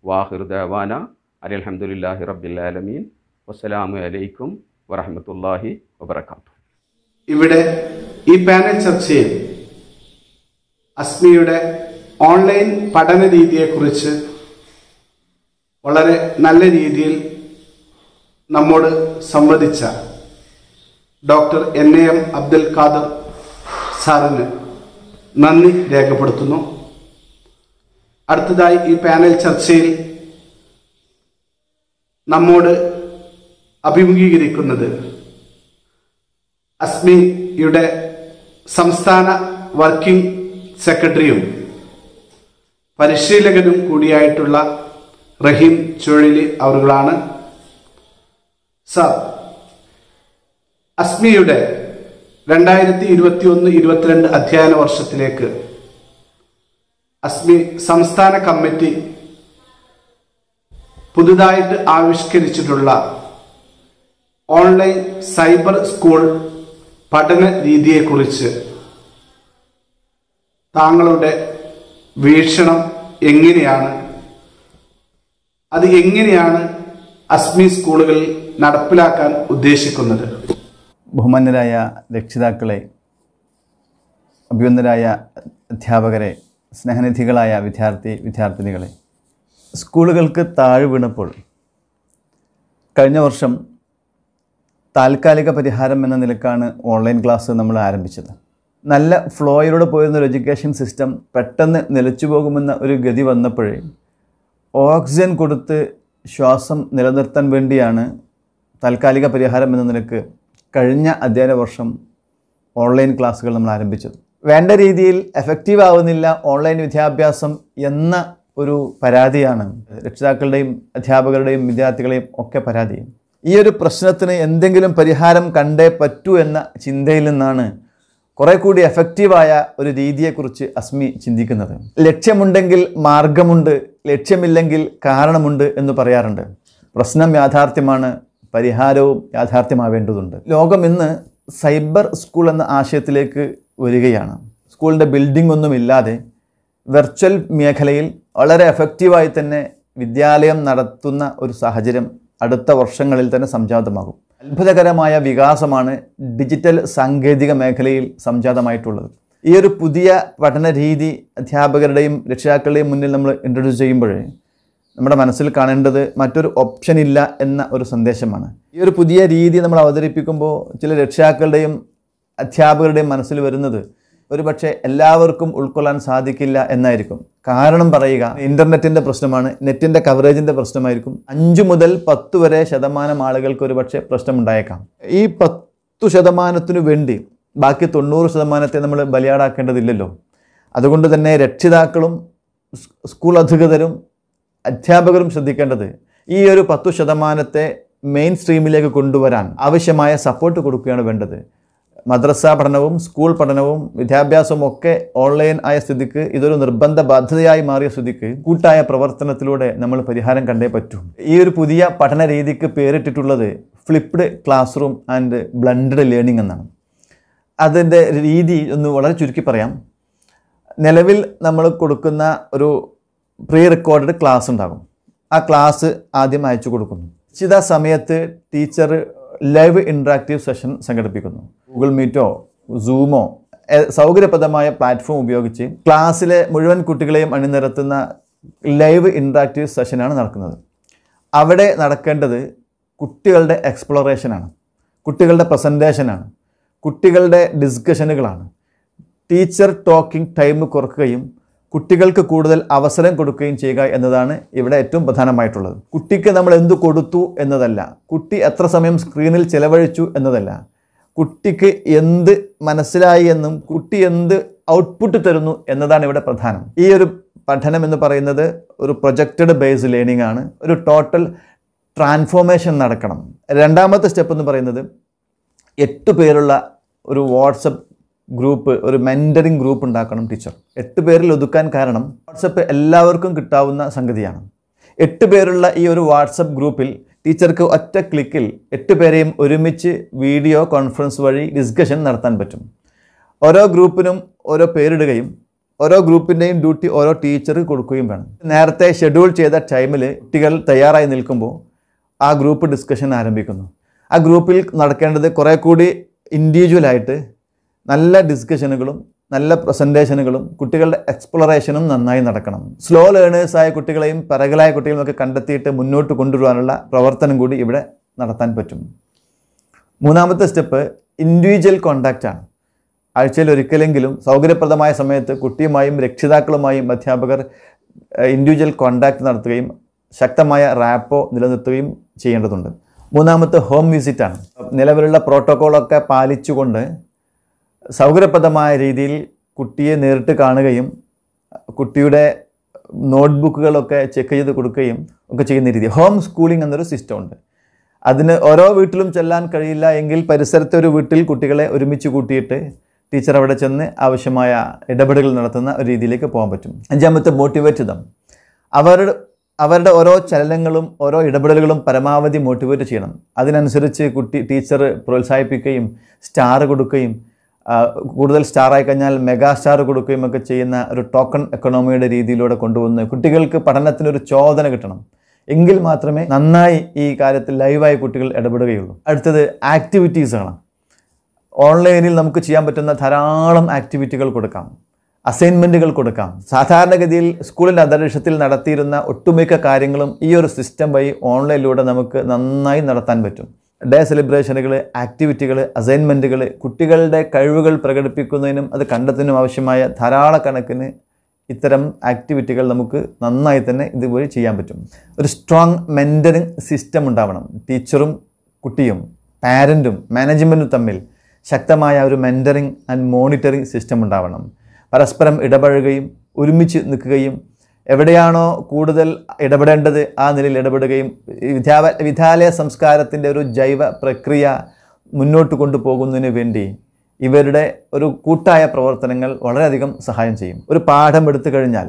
വാഹിർ ദവാന അലഹമുല്ലാഹി റബ്ബിലാലമീൻ വസ്സലാമു അലൈക്കും വറഹമത്തല്ലാഹി വബർക്കാത്തു ഇവിടെ ഈ പാനൽ ചർച്ചയിൽ അസ്മിയുടെ ഓൺലൈൻ പഠന രീതിയെക്കുറിച്ച് വളരെ നല്ല രീതിയിൽ നമ്മോട് സംവദിച്ച doctor N A M Abdul Khader സാറിന് നന്ദി രേഖപ്പെടുത്തുന്നു അടുത്തതായി ഈ പാനൽ ചർച്ചയിൽ നമ്മോട് അഭിമുഖീകരിക്കുന്നത് അസ്മിയുടെ സംസ്ഥാന വർക്കിംഗ് സെക്രട്ടറിയും പരിശീലകനും കൂടിയായിട്ടുള്ള റഹീം ചുഴലി അവറുകളാണ് സർ അസ്മിയുടെ രണ്ടായിരത്തി ഇരുപത്തി ഒന്ന് ഇരുപത്തിരണ്ട് അധ്യയന വർഷത്തിലേക്ക് അസ്മി സംസ്ഥാന കമ്മിറ്റി പുതുതായിട്ട് ആവിഷ്കരിച്ചിട്ടുള്ള ഓൺലൈൻ സൈബർ സ്കൂൾ പഠന രീതിയെക്കുറിച്ച് താങ്കളുടെ വീക്ഷണം എങ്ങനെയാണ് അത് എങ്ങനെയാണ് അസ്മി സ്കൂളുകളിൽ നടപ്പിലാക്കാൻ ഉദ്ദേശിക്കുന്നത് ബഹുമാന്യരായ രക്ഷിതാക്കളെ അഭിവന്ദരായ അധ്യാപകരെ സ്നേഹനിധികളായ വിദ്യാർത്ഥി വിദ്യാർത്ഥിനികളെ സ്കൂളുകൾക്ക് താഴ് വീണപ്പോൾ കഴിഞ്ഞ വർഷം താൽക്കാലിക പരിഹാരം എന്ന നിലക്കാണ് ഓൺലൈൻ ക്ലാസ് നമ്മൾ ആരംഭിച്ചത് നല്ല ഫ്ലോയിലൂടെ പോയിരുന്ന ഒരു എഡ്യൂക്കേഷൻ സിസ്റ്റം പെട്ടെന്ന് നിലച്ചു പോകുമെന്ന ഒരു ഗതി വന്നപ്പോഴേ ഓക്സിജൻ കൊടുത്ത് ശ്വാസം നിലനിർത്താൻ വേണ്ടിയാണ് താൽക്കാലിക പരിഹാരം എന്ന നിലക്ക് കഴിഞ്ഞ അധ്യയന വർഷം ഓൺലൈൻ ക്ലാസ്സുകൾ നമ്മൾ ആരംഭിച്ചത് വേണ്ട രീതിയിൽ എഫക്റ്റീവ് ആവുന്നില്ല ഓൺലൈൻ വിദ്യാഭ്യാസം എന്ന ഒരു പരാതിയാണ് രക്ഷിതാക്കളുടെയും അധ്യാപകരുടെയും വിദ്യാർത്ഥികളെയും ഒക്കെ പരാതി ഈ ഒരു പ്രശ്നത്തിന് എന്തെങ്കിലും പരിഹാരം കണ്ടേ പറ്റൂ എന്ന ചിന്തയിൽ നിന്നാണ് കുറെ കൂടി എഫക്റ്റീവായ ഒരു രീതിയെക്കുറിച്ച് അസ്മി ചിന്തിക്കുന്നത് ലക്ഷ്യമുണ്ടെങ്കിൽ മാർഗമുണ്ട് ലക്ഷ്യമില്ലെങ്കിൽ കാരണമുണ്ട് എന്ന് പറയാറുണ്ട് പ്രശ്നം യാഥാർത്ഥ്യമാണ് പരിഹാരവും യാഥാർത്ഥ്യമാവേണ്ടതുണ്ട് ലോകം ഇന്ന് സൈബർ സ്കൂൾ എന്ന ആശയത്തിലേക്ക് വരികയാണ് സ്കൂളിൻ്റെ ബിൽഡിംഗ് ഒന്നും ഇല്ലാതെ വെർച്വൽ മേഖലയിൽ വളരെ എഫക്റ്റീവായി തന്നെ വിദ്യാലയം നടത്തുന്ന ഒരു സാഹചര്യം അടുത്ത വർഷങ്ങളിൽ തന്നെ സംജാതമാകും അത്ഭുതകരമായ വികാസമാണ് ഡിജിറ്റൽ സാങ്കേതിക മേഖലയിൽ സംജാതമായിട്ടുള്ളത് ഈ ഒരു പുതിയ പഠന രീതി അധ്യാപകരുടെയും രക്ഷിതാക്കളുടെയും മുന്നിൽ നമ്മൾ ഇൻട്രൊഡ്യൂസ് ചെയ്യുമ്പോഴേ നമ്മുടെ മനസ്സിൽ കാണേണ്ടത് മറ്റൊരു ഓപ്ഷൻ ഇല്ല എന്ന ഒരു സന്ദേശമാണ് ഈ ഒരു പുതിയ രീതി നമ്മൾ അവതരിപ്പിക്കുമ്പോൾ ചില രക്ഷിതാക്കളുടെയും അധ്യാപകരുടെയും മനസ്സിൽ വരുന്നത് ഒരുപക്ഷെ എല്ലാവർക്കും ഉൾക്കൊള്ളാൻ സാധിക്കില്ല എന്നായിരിക്കും കാരണം പറയുക ഇൻ്റർനെറ്റിൻ്റെ പ്രശ്നമാണ് നെറ്റിൻ്റെ കവറേജിൻ്റെ പ്രശ്നമായിരിക്കും അഞ്ചു മുതൽ പത്ത് വരെ ശതമാനം ആളുകൾക്ക് ഒരുപക്ഷെ പ്രശ്നമുണ്ടായേക്കാം ഈ പത്തു ശതമാനത്തിനു വേണ്ടി ബാക്കി തൊണ്ണൂറ് ശതമാനത്തെ നമ്മൾ ബലിയാടാക്കേണ്ടതില്ലല്ലോ അതുകൊണ്ട് തന്നെ രക്ഷിതാക്കളും സ് സ്കൂൾ അധികൃതരും അധ്യാപകരും ശ്രദ്ധിക്കേണ്ടത് ഈ ഒരു പത്തു ശതമാനത്തെ മെയിൻ സ്ട്രീമിലേക്ക് കൊണ്ടുവരാൻ ആവശ്യമായ സപ്പോർട്ട് കൊടുക്കുകയാണ് വേണ്ടത് മദ്രസ പഠനവും സ്കൂൾ പഠനവും വിദ്യാഭ്യാസവും ഒക്കെ ഓൺലൈൻ ആയ സ്ഥിതിക്ക് ഇതൊരു നിർബന്ധ ബാധ്യതയായി മാറിയ സ്ഥിതിക്ക് കൂട്ടായ പ്രവർത്തനത്തിലൂടെ നമ്മൾ പരിഹാരം കണ്ടേ പറ്റൂ ഈ ഒരു പുതിയ പഠന രീതിക്ക് പേരിട്ടിട്ടുള്ളത് flipped classroom and blended learning എന്നാണ് അതിൻ്റെ രീതി ഒന്ന് വളരെ ചുരുക്കി പറയാം നിലവിൽ നമ്മൾ കൊടുക്കുന്ന ഒരു പ്രീ റെക്കോർഡഡ് ക്ലാസ് ഉണ്ടാകും ആ ക്ലാസ് ആദ്യം അയച്ചു കൊടുക്കുന്നു നിശ്ചിത സമയത്ത് ടീച്ചർ ലൈവ് ഇൻട്രാക്റ്റീവ് സെഷൻ സംഘടിപ്പിക്കുന്നു ഗൂഗിൾ മീറ്റോ സൂമോ എ- സൗകര്യപ്രദമായ പ്ലാറ്റ്ഫോം ഉപയോഗിച്ച് ക്ലാസ്സിലെ മുഴുവൻ കുട്ടികളെയും അണിനിരത്തുന്ന ലൈവ് ഇൻട്രാക്റ്റീവ് സെഷനാണ് നടക്കുന്നത് അവിടെ നടക്കേണ്ടത് കുട്ടികളുടെ എക്സ്പ്ലോറേഷനാണ് കുട്ടികളുടെ പ്രസൻറ്റേഷനാണ് കുട്ടികളുടെ ഡിസ്കഷനുകളാണ് ടീച്ചർ ടോക്കിംഗ് ടൈം കുറക്കുകയും കുട്ടികൾക്ക് കൂടുതൽ അവസരം കൊടുക്കുകയും ചെയ്യുക എന്നതാണ് ഇവിടെ ഏറ്റവും പ്രധാനമായിട്ടുള്ളത് കുട്ടിക്ക് നമ്മൾ എന്ത് കൊടുത്തു എന്നതല്ല കുട്ടി എത്ര സമയം സ്ക്രീനിൽ ചെലവഴിച്ചു എന്നതല്ല കുട്ടിക്ക് എന്ത് മനസ്സിലായി എന്നും കുട്ടി എന്ത് ഔട്ട്പുട്ട് തരുന്നു എന്നതാണ് ഇവിടെ പ്രധാനം ഈ ഒരു പഠനം എന്ന് പറയുന്നത് ഒരു പ്രൊജക്റ്റഡ് ബേസ്ഡ് ലേണിംഗ് ആണ് ഒരു ടോട്ടൽ ട്രാൻസ്ഫോർമേഷൻ നടക്കണം രണ്ടാമത്തെ സ്റ്റെപ്പ് എന്ന് പറയുന്നത് എട്ട് പേരുള്ള ഒരു വാട്സപ്പ് ഗ്രൂപ്പ് ഒരു മെൻറ്ററിങ് ഗ്രൂപ്പ് ഉണ്ടാക്കണം ടീച്ചർ എട്ട് പേരിൽ ഒതുക്കാൻ കാരണം വാട്സപ്പ് എല്ലാവർക്കും കിട്ടാവുന്ന സംഗതിയാണ് എട്ട് പേരുള്ള ഈ ഒരു വാട്സപ്പ് ഗ്രൂപ്പിൽ ടീച്ചർക്ക് ഒറ്റ ക്ലിക്കിൽ എട്ട് പേരെയും ഒരുമിച്ച് വീഡിയോ കോൺഫറൻസ് വഴി ഡിസ്കഷൻ നടത്താൻ പറ്റും ഓരോ ഗ്രൂപ്പിനും ഓരോ പേരിടുകയും ഓരോ ഗ്രൂപ്പിൻ്റെയും ഡ്യൂട്ടി ഓരോ ടീച്ചർ കൊടുക്കുകയും വേണം നേരത്തെ ഷെഡ്യൂൾ ചെയ്ത ടൈമിൽ കുട്ടികൾ തയ്യാറായി നിൽക്കുമ്പോൾ ആ ഗ്രൂപ്പ് ഡിസ്കഷൻ ആരംഭിക്കുന്നു ആ ഗ്രൂപ്പിൽ നടക്കേണ്ടത് കുറേ കൂടി ഇൻഡിവിജ്വലായിട്ട് നല്ല ഡിസ്കഷനുകളും നല്ല പ്രസൻറ്റേഷനുകളും കുട്ടികളുടെ എക്സ്പ്ലോറേഷനും നന്നായി നടക്കണം സ്ലോ ലേണേഴ്സായ കുട്ടികളെയും പിറകലായ കുട്ടികളെയും ഒക്കെ കണ്ടെത്തിയിട്ട് മുന്നോട്ട് കൊണ്ടുവരാനുള്ള പ്രവർത്തനം കൂടി ഇവിടെ നടത്താൻ പറ്റും മൂന്നാമത്തെ സ്റ്റെപ്പ് ഇൻഡിവിജ്വൽ കോണ്ടാക്റ്റ് ആണ് ആഴ്ചയിൽ ഒരിക്കലെങ്കിലും സൗകര്യപ്രദമായ സമയത്ത് കുട്ടിയുമായും രക്ഷിതാക്കളുമായും അധ്യാപകർ ഇൻഡിവിജ്വൽ കോണ്ടാക്റ്റ് നടത്തുകയും ശക്തമായ റാപ്പോ നിലനിർത്തുകയും ചെയ്യേണ്ടതുണ്ട് മൂന്നാമത്തെ ഹോം വിസിറ്റാണ് നിലവിലുള്ള പ്രോട്ടോക്കോളൊക്കെ പാലിച്ചുകൊണ്ട് സൗകര്യപ്രദമായ രീതിയിൽ കുട്ടിയെ നേരിട്ട് കാണുകയും കുട്ടിയുടെ നോട്ട്ബുക്കുകളൊക്കെ ചെക്ക് ചെയ്ത് കൊടുക്കുകയും ഒക്കെ ചെയ്യുന്ന രീതി ഹോം സ്കൂളിംഗ് എന്നൊരു സിസ്റ്റം ഉണ്ട് അതിന് ഓരോ വീട്ടിലും ചെല്ലാൻ കഴിയില്ല എങ്കിൽ പരിസരത്തെ ഒരു വീട്ടിൽ കുട്ടികളെ ഒരുമിച്ച് കൂട്ടിയിട്ട് ടീച്ചർ അവിടെ ചെന്ന് ആവശ്യമായ ഇടപെടലുകൾ നടത്തുന്ന ഒരു രീതിയിലേക്ക് പോകാൻ പറ്റും അഞ്ചാമത്തെ മോട്ടിവേറ്റ് ദം അവരുടെ അവരുടെ ഓരോ ചലനങ്ങളും ഓരോ ഇടപെടലുകളും പരമാവധി മോട്ടിവേറ്റ് ചെയ്യണം അതിനനുസരിച്ച് കുട്ടി ടീച്ചർ പ്രോത്സാഹിപ്പിക്കുകയും സ്റ്റാർ കൊടുക്കുകയും ആ, കൂടുതൽ സ്റ്റാർ ആയി കഴിഞ്ഞാൽ മെഗാ സ്റ്റാർ കൊടുക്കുകയും ഒക്കെ ചെയ്യുന്ന ഒരു ടോക്കൺ എക്കണോമിയുടെ രീതിയിലൂടെ കൊണ്ടുവന്ന് കുട്ടികൾക്ക് പഠനത്തിനൊരു ചോദന കിട്ടണം എങ്കിൽ മാത്രമേ നന്നായി ഈ കാര്യത്തിൽ ലൈവായി കുട്ടികൾ ഇടപെടുകയുള്ളൂ അടുത്തത് ആക്ടിവിറ്റീസാണ് ഓൺലൈനിൽ നമുക്ക് ചെയ്യാൻ പറ്റുന്ന ധാരാളം ആക്ടിവിറ്റികൾ കൊടുക്കാം അസൈൻമെൻറ്റുകൾ കൊടുക്കാം സാധാരണഗതിയിൽ സ്കൂളിൻ്റെ അന്തരീക്ഷത്തിൽ നടത്തിയിരുന്ന ഒട്ടുമിക്ക കാര്യങ്ങളും ഈ ഒരു സിസ്റ്റം വഴി ഓൺലൈനിലൂടെ നമുക്ക് നന്നായി നടത്താൻ പറ്റും ഡേ സെലിബ്രേഷനുകൾ ആക്ടിവിറ്റികൾ അസൈൻമെൻറ്റുകൾ കുട്ടികളുടെ കഴിവുകൾ പ്രകടിപ്പിക്കുന്നതിനും അത് കണ്ടെത്തുന്നതിനും ആവശ്യമായ ധാരാളക്കണക്കിന് ഇത്തരം ആക്ടിവിറ്റികൾ നമുക്ക് നന്നായി തന്നെ ഇതുവഴി ചെയ്യാൻ പറ്റും ഒരു സ്ട്രോങ് മെൻറ്ററിങ് സിസ്റ്റം ഉണ്ടാവണം ടീച്ചറും കുട്ടിയും പാരൻറ്റും മാനേജ്മെൻറ്റും തമ്മിൽ ശക്തമായ ഒരു മെൻറ്ററിങ് ആൻഡ് മോണിറ്ററിങ് സിസ്റ്റം ഉണ്ടാവണം പരസ്പരം ഇടപഴകുകയും ഒരുമിച്ച് നിൽക്കുകയും എവിടെയാണോ കൂടുതൽ ഇടപെടേണ്ടത് ആ നിലയിൽ ഇടപെടുകയും ഈ വിദ്യാ വിദ്യാലയ സംസ്കാരത്തിൻ്റെ ഒരു ജൈവ പ്രക്രിയ മുന്നോട്ട് കൊണ്ടുപോകുന്നതിന് വേണ്ടി ഇവരുടെ ഒരു കൂട്ടായ പ്രവർത്തനങ്ങൾ വളരെയധികം സഹായം ചെയ്യും ഒരു പാഠം എടുത്തു കഴിഞ്ഞാൽ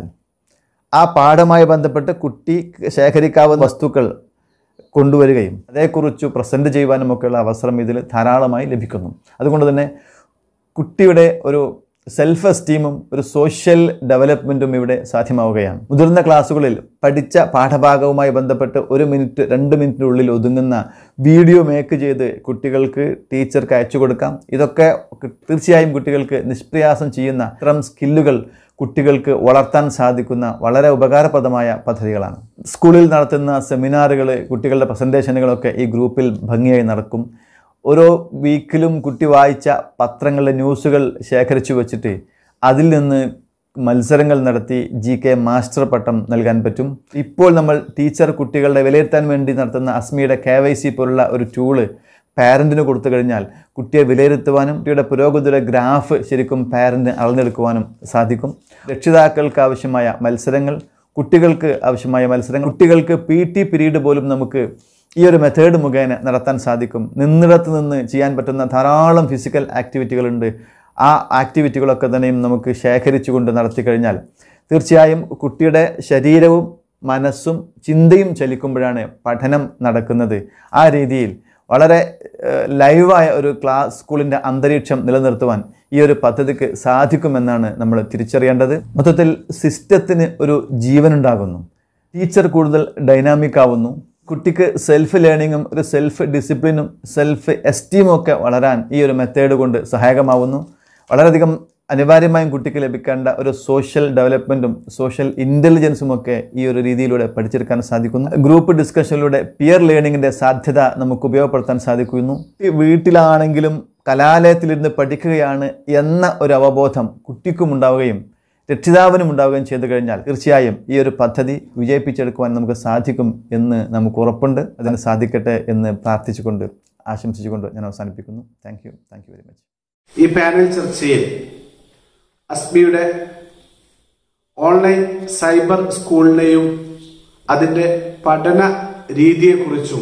ആ പാഠവുമായി ബന്ധപ്പെട്ട് കുട്ടി ശേഖരിക്കാവുന്ന വസ്തുക്കൾ കൊണ്ടുവരികയും അതേക്കുറിച്ച് പ്രസൻറ്റ് ചെയ്യുവാനും ഒക്കെയുള്ള അവസരം ഇതിൽ ധാരാളമായി ലഭിക്കുന്നു അതുകൊണ്ട് തന്നെ കുട്ടിയുടെ ഒരു സെൽഫ് എസ്റ്റീമും ഒരു സോഷ്യൽ ഡെവലപ്മെൻറ്റും ഇവിടെ സാധ്യമാവുകയാണ് മുതിർന്ന ക്ലാസ്സുകളിൽ പഠിച്ച പാഠഭാഗവുമായി ബന്ധപ്പെട്ട് ഒരു മിനിറ്റ് രണ്ട് മിനിറ്റിനുള്ളിൽ ഒതുങ്ങുന്ന വീഡിയോ മേക്ക് ചെയ്ത് കുട്ടികൾക്ക് ടീച്ചർക്ക് അയച്ചു കൊടുക്കാം ഇതൊക്കെ തീർച്ചയായും കുട്ടികൾക്ക് നിഷ്പ്രയാസം ചെയ്യുന്ന ഇത്തരം സ്കില്ലുകൾ കുട്ടികൾക്ക് വളർത്താൻ സാധിക്കുന്ന വളരെ ഉപകാരപ്രദമായ പദ്ധതികളാണ് സ്കൂളിൽ നടത്തുന്ന സെമിനാറുകൾ കുട്ടികളുടെ പ്രസൻറ്റേഷനുകളൊക്കെ ഈ ഗ്രൂപ്പിൽ ഭംഗിയായി നടക്കും ഓരോ വീക്കിലും കുട്ടി വായിച്ച പത്രങ്ങളിലെ ന്യൂസുകൾ ശേഖരിച്ചു വച്ചിട്ട് അതിൽ നിന്ന് മത്സരങ്ങൾ നടത്തി ജി കെ മാസ്റ്റർ പട്ടം നൽകാൻ പറ്റും ഇപ്പോൾ നമ്മൾ ടീച്ചർ കുട്ടികളുടെ വിലയിരുത്താൻ വേണ്ടി നടത്തുന്ന അസ്മിയുടെ കെ വൈ സി പോലുള്ള ഒരു ടൂള് പാരൻറ്റിന് കൊടുത്തു കഴിഞ്ഞാൽ കുട്ടിയെ വിലയിരുത്തുവാനും കുട്ടിയുടെ പുരോഗതിയുടെ ഗ്രാഫ് ശരിക്കും പാരൻറ്റ് അളന്നെടുക്കുവാനും സാധിക്കും രക്ഷിതാക്കൾക്ക് ആവശ്യമായ മത്സരങ്ങൾ കുട്ടികൾക്ക് ആവശ്യമായ മത്സരങ്ങൾ കുട്ടികൾക്ക് പി ടി പീരീഡ് പോലും നമുക്ക് ഈ ഒരു മെത്തേഡ് മുഖേന നടത്താൻ സാധിക്കും നിന്നിടത്ത് നിന്ന് ചെയ്യാൻ പറ്റുന്ന ധാരാളം ഫിസിക്കൽ ആക്ടിവിറ്റികളുണ്ട് ആ ആക്ടിവിറ്റികളൊക്കെ തന്നെയും നമുക്ക് ശേഖരിച്ചുകൊണ്ട് നടത്തി കഴിഞ്ഞാൽ തീർച്ചയായും കുട്ടിയുടെ ശരീരവും മനസ്സും ചിന്തയും ചലിക്കുമ്പോഴാണ് പഠനം നടക്കുന്നത് ആ രീതിയിൽ വളരെ ഏഹ്, ലൈവായ ഒരു ക്ലാസ് സ്കൂളിൻ്റെ അന്തരീക്ഷം നിലനിർത്തുവാൻ ഈ ഒരു പദ്ധതിക്ക് സാധിക്കുമെന്നാണ് നമ്മൾ തിരിച്ചറിയേണ്ടത് മൊത്തത്തിൽ സിസ്റ്റത്തിന് ഒരു ജീവനുണ്ടാകുന്നു ടീച്ചർ കൂടുതൽ ഡൈനാമിക് ആവുന്നു കുട്ടിക്ക് സെൽഫ് ലേണിങ്ങും ഒരു സെൽഫ് ഡിസിപ്ലിനും സെൽഫ് എസ്റ്റീമും ഒക്കെ വളരാൻ ഈ ഒരു മെത്തേഡ് കൊണ്ട് സഹായകമാവുന്നു വളരെയധികം അനിവാര്യമായും കുട്ടിക്ക് ലഭിക്കേണ്ട ഒരു സോഷ്യൽ ഡെവലപ്മെൻറ്റും സോഷ്യൽ ഇൻ്റലിജൻസും ഒക്കെ ഈ ഒരു രീതിയിലൂടെ പഠിച്ചെടുക്കാൻ സാധിക്കുന്നു ഗ്രൂപ്പ് ഡിസ്കഷനിലൂടെ പിയർ ലേണിങ്ങിൻ്റെ സാധ്യത നമുക്ക് ഉപയോഗപ്പെടുത്താൻ സാധിക്കുന്നു ഈ വീട്ടിലാണെങ്കിലും കലാലയത്തിലിരുന്ന് പഠിക്കുകയാണ് എന്ന ഒരു അവബോധം കുട്ടിക്കും ഉണ്ടാവുകയും രക്ഷിതാവിനും ഉണ്ടാവുകയും ചെയ്തു കഴിഞ്ഞാൽ തീർച്ചയായും ഈ ഒരു പദ്ധതി വിജയിപ്പിച്ചെടുക്കുവാൻ നമുക്ക് സാധിക്കും എന്ന് നമുക്ക് ഉറപ്പുണ്ട് അതിന് സാധിക്കട്ടെ എന്ന് പ്രാർത്ഥിച്ചുകൊണ്ട് ആശംസിച്ചുകൊണ്ട് ഞാൻ അവസാനിപ്പിക്കുന്നു thank you thank you very much ഈ പാനൽ ചർച്ചയിൽ അസ്മിയുടെ ഓൺലൈൻ സൈബർ സ്കൂളിനെയും അതിൻ്റെ പഠന രീതിയെക്കുറിച്ചും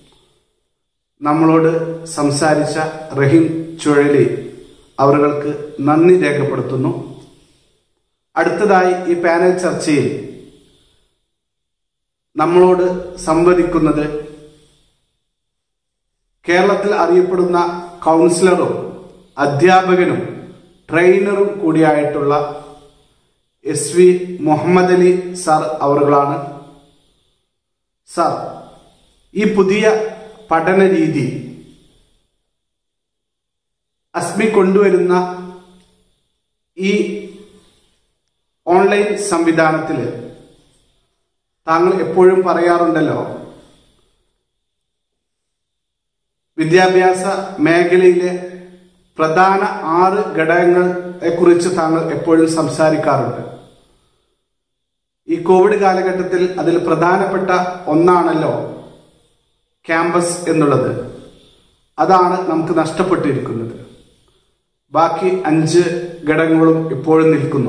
നമ്മളോട് സംസാരിച്ച റഹീം ചുഴലി അവർക്ക് നന്ദി രേഖപ്പെടുത്തുന്നു അടുത്തതായി ഈ പാനൽ ചർച്ചയിൽ നമ്മളോട് സംവദിക്കുന്നത് കേരളത്തിൽ അറിയപ്പെടുന്ന കൗൺസിലറും അധ്യാപകനും ട്രെയിനറും കൂടിയായിട്ടുള്ള S V Muhammad Ali sir അവറുകളാണ് സാർ ഈ പുതിയ പഠന രീതി അസ്മി കൊണ്ടുവരുന്ന ഈ ഓൺലൈൻ സംവിധാനത്തിൽ താങ്കൾ എപ്പോഴും പറയാറുണ്ടല്ലോ വിദ്യാഭ്യാസ മേഖലയിലെ പ്രധാന ആറ് ഘടകങ്ങളെ കുറിച്ച് താങ്കൾ എപ്പോഴും സംസാരിക്കാറുണ്ട് ഈ കോവിഡ് കാലഘട്ടത്തിൽ അതിൽ പ്രധാനപ്പെട്ട ഒന്നാണല്ലോ ക്യാമ്പസ് എന്നുള്ളത് അതാണ് നമുക്ക് നഷ്ടപ്പെട്ടിരിക്കുന്നത് ബാക്കി അഞ്ച് ഘടകങ്ങളും ഇപ്പോഴും നിൽക്കുന്നു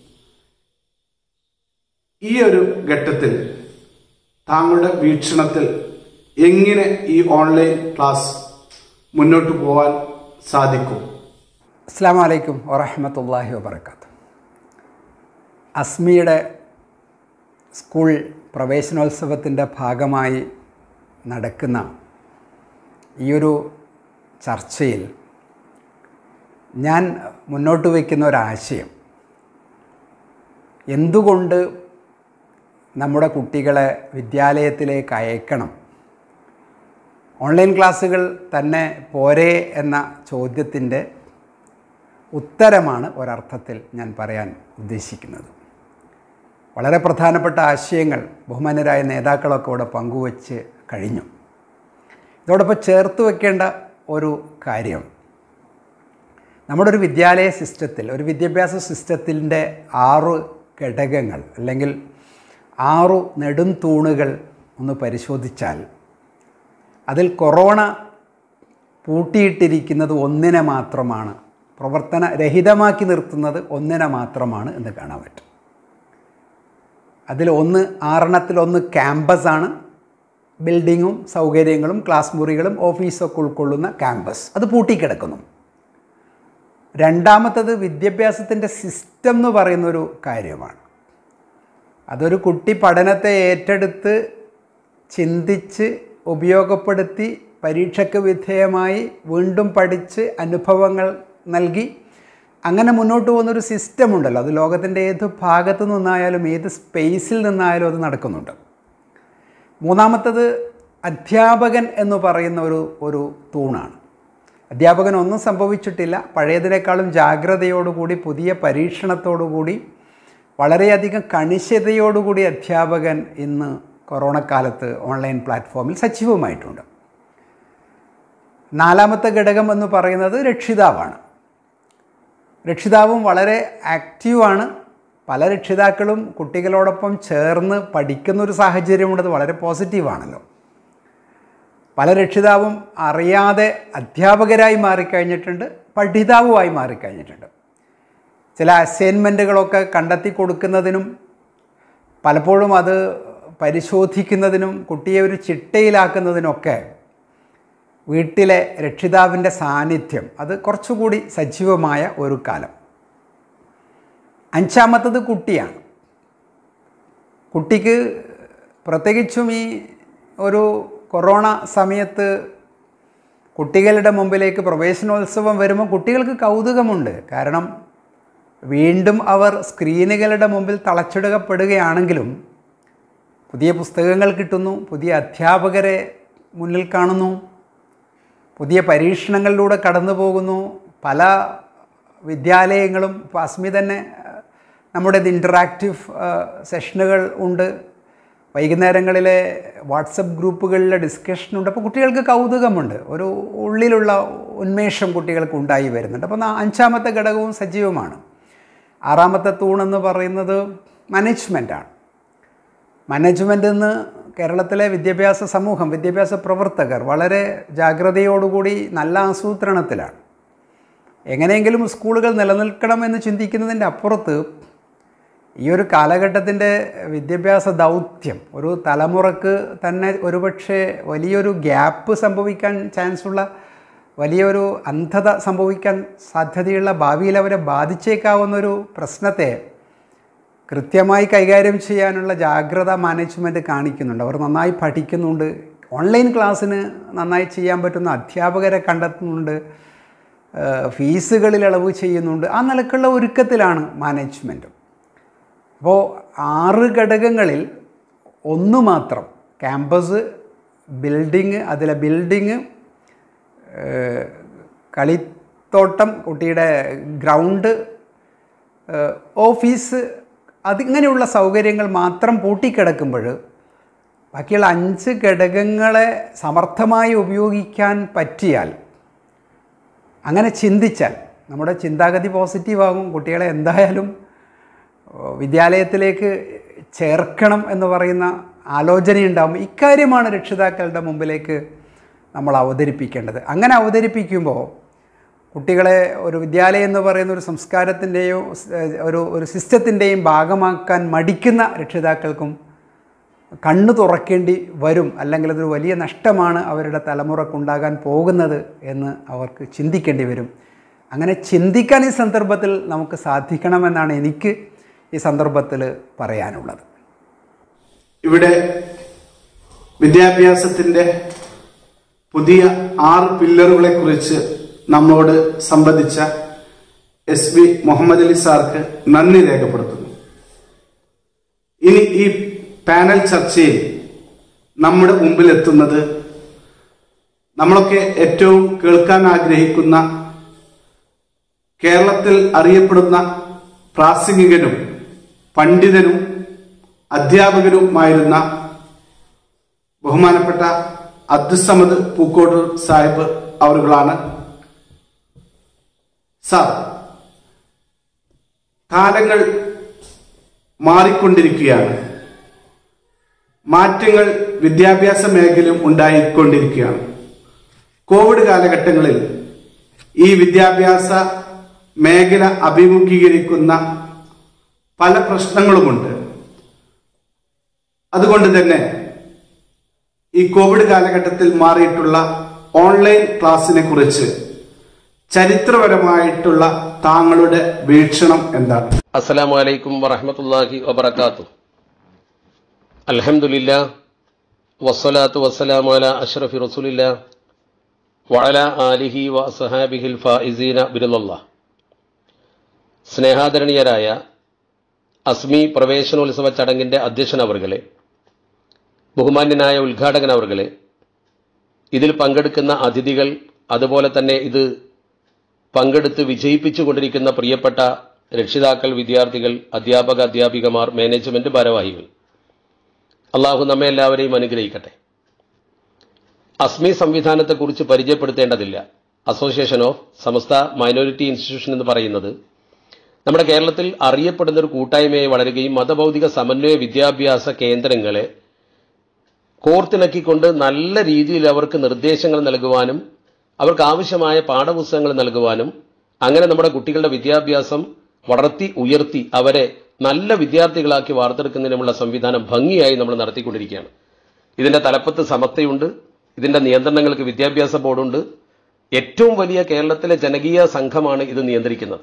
ഈ ഒരു ഘട്ടത്തിൽ താങ്കളുടെ വീക്ഷണത്തിൽ എങ്ങനെ ഈ ഓൺലൈൻ ക്ലാസ് മുന്നോട്ട് പോകാൻ സാധിക്കും അസ്സാം വലൈക്കും വറഹമത്തല്ലാഹി വബർക്കാത്തു അസ്മിയുടെ സ്കൂൾ പ്രവേശനോത്സവത്തിൻ്റെ ഭാഗമായി നടക്കുന്ന ഈയൊരു ചർച്ചയിൽ ഞാൻ മുന്നോട്ട് വയ്ക്കുന്ന ഒരാശയം എന്തുകൊണ്ട് നമ്മുടെ കുട്ടികളെ വിദ്യാലയത്തിലേക്ക് അയക്കണം ഓൺലൈൻ ക്ലാസ്സുകൾ തന്നെ പോരേ എന്ന ചോദ്യത്തിൻ്റെ ഉത്തരമാണ് ഒരർത്ഥത്തിൽ ഞാൻ പറയാൻ ഉദ്ദേശിക്കുന്നത് വളരെ പ്രധാനപ്പെട്ട ആശയങ്ങൾ ബഹുമാനരായ നേതാക്കളൊക്കെ ഇവിടെ പങ്കുവച്ച് കഴിഞ്ഞു ഇതോടൊപ്പം ചേർത്ത് വെക്കേണ്ട ഒരു കാര്യം നമ്മുടെ ഒരു വിദ്യാലയ സിസ്റ്റത്തിൽ ഒരു വിദ്യാഭ്യാസ സിസ്റ്റത്തിൻ്റെ ആറ് ഘടകങ്ങൾ അല്ലെങ്കിൽ ആറു നെടും തൂണുകൾ ഒന്ന് പരിശോധിച്ചാൽ അതിൽ കൊറോണ പൂട്ടിയിട്ടിരിക്കുന്നത് ഒന്നിനെ മാത്രമാണ് പ്രവർത്തന രഹിതമാക്കി നിർത്തുന്നത് ഒന്നിനെ മാത്രമാണ് എന്ന് കാണാൻ പറ്റും അതിൽ ഒന്ന് ആറെണ്ണത്തിൽ ഒന്ന് ക്യാമ്പസാണ് ബിൽഡിങ്ങും സൗകര്യങ്ങളും ക്ലാസ് മുറികളും ഓഫീസൊക്കെ ഉൾക്കൊള്ളുന്ന ക്യാമ്പസ് അത് പൂട്ടിക്കിടക്കുന്നു രണ്ടാമത്തത് വിദ്യാഭ്യാസത്തിൻ്റെ സിസ്റ്റം എന്ന് പറയുന്നൊരു കാര്യമാണ് അതൊരു കുട്ടി പഠനത്തെ ഏറ്റെടുത്ത് ചിന്തിച്ച് ഉപയോഗപ്പെടുത്തി പരീക്ഷയ്ക്ക് വിധേയമായി വീണ്ടും പഠിച്ച് അനുഭവങ്ങൾ നൽകി അങ്ങനെ മുന്നോട്ട് പോകുന്നൊരു സിസ്റ്റം ഉണ്ടല്ലോ അത് ലോകത്തിൻ്റെ ഏത് ഭാഗത്തു നിന്നായാലും ഏത് സ്പേസിൽ നിന്നായാലും അത് നടക്കുന്നുണ്ട് മൂന്നാമത്തത് അധ്യാപകൻ എന്ന് പറയുന്ന ഒരു ഒരു തൂണാണ് അധ്യാപകൻ ഒന്നും സംഭവിച്ചിട്ടില്ല പഴയതിനേക്കാളും ജാഗ്രതയോടുകൂടി പുതിയ പരീക്ഷണത്തോടുകൂടി വളരെയധികം കണിശതയോടുകൂടി അധ്യാപകൻ ഇന്ന് കൊറോണ കാലത്ത് ഓൺലൈൻ പ്ലാറ്റ്ഫോമിൽ സജീവമായിട്ടുണ്ട് നാലാമത്തെ ഘടകം എന്ന് പറയുന്നത് രക്ഷിതാവാണ് രക്ഷിതാവും വളരെ ആക്റ്റീവാണ് പല രക്ഷിതാക്കളും കുട്ടികളോടൊപ്പം ചേർന്ന് പഠിക്കുന്നൊരു സാഹചര്യമുണ്ടത് വളരെ പോസിറ്റീവാണല്ലോ പല രക്ഷിതാവും അറിയാതെ അധ്യാപകരായി മാറിക്കഴിഞ്ഞിട്ടുണ്ട് പഠിതാവുമായി മാറിക്കഴിഞ്ഞിട്ടുണ്ട് ചില അസൈൻമെൻറ്റുകളൊക്കെ കണ്ടെത്തി കൊടുക്കുന്നതിനും പലപ്പോഴും അത് പരിശോധിക്കുന്നതിനും കുട്ടിയെ ഒരു ചിട്ടയിലാക്കുന്നതിനൊക്കെ വീട്ടിലെ രക്ഷിതാവിൻ്റെ സാന്നിധ്യം അത് കുറച്ചുകൂടി സജീവമായ ഒരു കാലം അഞ്ചാമത്തത് കുട്ടിയാണ് കുട്ടിക്ക് പ്രത്യേകിച്ചും ഈ ഒരു കൊറോണ സമയത്ത് കുട്ടികളുടെ മുമ്പിലേക്ക് പ്രവേശനോത്സവം വരുമ്പോൾ കുട്ടികൾക്ക് കൗതുകമുണ്ട് കാരണം വീണ്ടും അവർ സ്ക്രീനുകളുടെ മുമ്പിൽ തളച്ചിടപ്പെടുകയാണെങ്കിലും പുതിയ പുസ്തകങ്ങൾ കിട്ടുന്നു പുതിയ അധ്യാപകരെ മുന്നിൽ കാണുന്നു പുതിയ പരീക്ഷണങ്ങളിലൂടെ കടന്നു പോകുന്നു പല വിദ്യാലയങ്ങളും ഇപ്പോൾ അസ്മി തന്നെ നമ്മുടെ ഇൻറ്ററാക്റ്റീവ് സെഷനുകൾ ഉണ്ട് വൈകുന്നേരങ്ങളിലെ വാട്സപ്പ് ഗ്രൂപ്പുകളിലെ ഡിസ്കഷനുണ്ട് അപ്പോൾ കുട്ടികൾക്ക് കൗതുകമുണ്ട് ഒരു ഉള്ളിലുള്ള ഉന്മേഷം കുട്ടികൾക്ക് ഉണ്ടായി വരുന്നുണ്ട് അപ്പോൾ അഞ്ചാമത്തെ ഘടകവും സജീവമാണ് ആറാമത്തെ തൂണെന്ന് പറയുന്നത് മാനേജ്മെൻറ്റാണ് മാനേജ്മെൻ്റ് എന്ന് കേരളത്തിലെ വിദ്യാഭ്യാസ സമൂഹം വിദ്യാഭ്യാസ പ്രവർത്തകർ വളരെ ജാഗ്രതയോടുകൂടി നല്ല ആസൂത്രണത്തിലാണ് എങ്ങനെയെങ്കിലും സ്കൂളുകൾ നിലനിൽക്കണമെന്ന് ചിന്തിക്കുന്നതിൻ്റെ അപ്പുറത്ത് ഈ ഒരു കാലഘട്ടത്തിൻ്റെ വിദ്യാഭ്യാസ ദൗത്യം ഒരു തലമുറക്ക് തന്നെ ഒരുപക്ഷെ വലിയൊരു ഗ്യാപ്പ് സംഭവിക്കാൻ ചാൻസുള്ള വലിയൊരു അന്ധത സംഭവിക്കാൻ സാധ്യതയുള്ള ഭാവിയിൽ അവരെ ബാധിച്ചേക്കാവുന്ന ഒരു പ്രശ്നത്തെ കൃത്യമായി കൈകാര്യം ചെയ്യാനുള്ള ജാഗ്രത മാനേജ്മെൻറ്റ് കാണിക്കുന്നുണ്ട് അവർ നന്നായി പഠിക്കുന്നുണ്ട് ഓൺലൈൻ ക്ലാസ്സിന് നന്നായി ചെയ്യാൻ പറ്റുന്ന അധ്യാപകരെ കണ്ടെത്തുന്നുണ്ട് ഫീസുകളിൽ ഇളവ് ചെയ്യുന്നുണ്ട് ആ നിലക്കുള്ള ഒരുക്കത്തിലാണ് മാനേജ്മെൻറ്റും അപ്പോൾ ആറ് ഘടകങ്ങളിൽ ഒന്ന് മാത്രം ക്യാമ്പസ് ബിൽഡിങ് അതിലെ ബിൽഡിങ് ഏഹ്, കളിത്തോട്ടം കുട്ടിയുടെ ഗ്രൗണ്ട് ഏഹ്, ഓഫീസ് അതിങ്ങനെയുള്ള സൗകര്യങ്ങൾ മാത്രം പൂട്ടിക്കിടക്കുമ്പോൾ ബാക്കിയുള്ള അഞ്ച് ഘടകങ്ങളെ സമർത്ഥമായി ഉപയോഗിക്കാൻ പറ്റിയാൽ അങ്ങനെ ചിന്തിച്ചാൽ നമ്മുടെ ചിന്താഗതി പോസിറ്റീവാകും കുട്ടികളെ എന്തായാലും ഏഹ്, വിദ്യാലയത്തിലേക്ക് ചേർക്കണം എന്ന് പറയുന്ന ആലോചനയുണ്ടാകും ഇക്കാര്യമാണ് രക്ഷിതാക്കളുടെ മുമ്പിലേക്ക് നമ്മൾ അവതരിപ്പിക്കേണ്ടത് അങ്ങനെ അവതരിപ്പിക്കുമ്പോൾ കുട്ടികളെ ഒരു വിദ്യാലയം എന്ന് പറയുന്ന ഒരു സംസ്കാരത്തിൻ്റെയോ ഒരു ഒരു സിസ്റ്റത്തിൻ്റെയും ഭാഗമാക്കാൻ മടിക്കുന്ന രക്ഷിതാക്കൾക്കും കണ്ണു തുറക്കേണ്ടി വരും അല്ലെങ്കിൽ അതൊരു വലിയ നഷ്ടമാണ് അവരുടെ തലമുറക്കുണ്ടാകാൻ പോകുന്നത് എന്ന് അവർക്ക് ചിന്തിക്കേണ്ടി വരും അങ്ങനെ ചിന്തിക്കാൻ ഈ സന്ദർഭത്തിൽ നമുക്ക് സാധിക്കണമെന്നാണ് എനിക്ക് ഈ സന്ദർഭത്തിൽ പറയാനുള്ളത് ഇവിടെ വിദ്യാഭ്യാസത്തിന്റെ പുതിയ ആറ് പില്ലറുകളെ കുറിച്ച് നമ്മോട് സംബന്ധിച്ച എസ് വി മുഹമ്മദ് അലി സാർക്ക് നന്ദി രേഖപ്പെടുത്തുന്നു ഇനി ഈ പാനൽ ചർച്ചയിൽ നമ്മുടെ മുമ്പിലെത്തുന്നത് നമ്മളൊക്കെ ഏറ്റവും കേൾക്കാൻ ആഗ്രഹിക്കുന്ന കേരളത്തിൽ അറിയപ്പെടുന്ന പ്രാസംഗികനും പണ്ഡിതനും അധ്യാപകനുമായിരുന്ന ബഹുമാനപ്പെട്ട അബ്ദുസമദ് പൂക്കോട്ടൂർ സാഹിബ് അവറുകളാണ് സാർ കാലങ്ങൾ മാറിക്കൊണ്ടിരിക്കുകയാണ് മാറ്റങ്ങൾ വിദ്യാഭ്യാസ മേഖലയും ഉണ്ടായിക്കൊണ്ടിരിക്കുകയാണ് കോവിഡ് കാലഘട്ടങ്ങളിൽ ഈ വിദ്യാഭ്യാസ മേഖല അഭിമുഖീകരിക്കുന്ന പല പ്രശ്നങ്ങളുമുണ്ട് അതുകൊണ്ട് തന്നെ ഈ കോവിഡ് കാലഘട്ടത്തിൽ മാറിയിട്ടുള്ള ഓൺലൈൻ ക്ലാസ്സിനെ കുറിച്ച് ചരിത്രപരമായിട്ടുള്ള താങ്കളുടെ വീക്ഷണം എന്താണ് അസ്സലാമു അലൈക്കും വറഹ്മത്തുള്ളാഹി വബറകാത്തു അൽഹംദുലില്ലാ വസ്സലാത്തു വസ്സലാമു അലാ അഷ്റഫി റസൂലില്ലാ വഅലാ ആലിഹി വ അസ്ഹാബിഹിൽ ഫായിസീന ബിരുദല്ലാഹ് സ്നേഹാദരണീയരായ അസ്മി പ്രവേശനോത്സവ ചടങ്ങിൻ്റെ അധ്യക്ഷൻ അവർകളെ ബഹുമാന്യനായ ഉദ്ഘാടകൻ അവർകളെ ഇതിൽ പങ്കെടുക്കുന്ന അതിഥികൾ അതുപോലെ തന്നെ ഇത് പങ്കെടുത്ത് വിജയിപ്പിച്ചു കൊണ്ടിരിക്കുന്ന പ്രിയപ്പെട്ട രക്ഷിതാക്കൾ വിദ്യാർത്ഥികൾ അധ്യാപക അധ്യാപികമാർ മാനേജ്മെന്റ് ഭാരവാഹികൾ അള്ളാഹു നമ്മെ എല്ലാവരെയും അനുഗ്രഹിക്കട്ടെ അസ്മി സംവിധാനത്തെക്കുറിച്ച് പരിചയപ്പെടുത്തേണ്ടതില്ല association of Samastha minority institution എന്ന് പറയുന്നത് നമ്മുടെ കേരളത്തിൽ അറിയപ്പെടുന്ന ഒരു കൂട്ടായ്മയായി വളരുകയും മതഭൗതിക സമന്വയ വിദ്യാഭ്യാസ കേന്ദ്രങ്ങളെ കോർത്തിണക്കിക്കൊണ്ട് നല്ല രീതിയിൽ അവർക്ക് നിർദ്ദേശങ്ങൾ നൽകുവാനും അവർക്ക് ആവശ്യമായ പാഠപുസ്തകങ്ങൾ നൽകുവാനും അങ്ങനെ നമ്മുടെ കുട്ടികളുടെ വിദ്യാഭ്യാസം വളർത്തി ഉയർത്തി അവരെ നല്ല വിദ്യാർത്ഥികളാക്കി വാർത്തെടുക്കുന്നതിനുമുള്ള സംവിധാനം ഭംഗിയായി നമ്മൾ നടത്തിക്കൊണ്ടിരിക്കുകയാണ് ഇതിന്റെ തലപ്പത്ത് സമസ്തയുണ്ട് ഇതിന്റെ നിയന്ത്രണങ്ങൾക്ക് വിദ്യാഭ്യാസ ബോർഡുണ്ട് ഏറ്റവും വലിയ കേരളത്തിലെ ജനകീയ സംഘമാണ് ഇത് നിയന്ത്രിക്കുന്നത്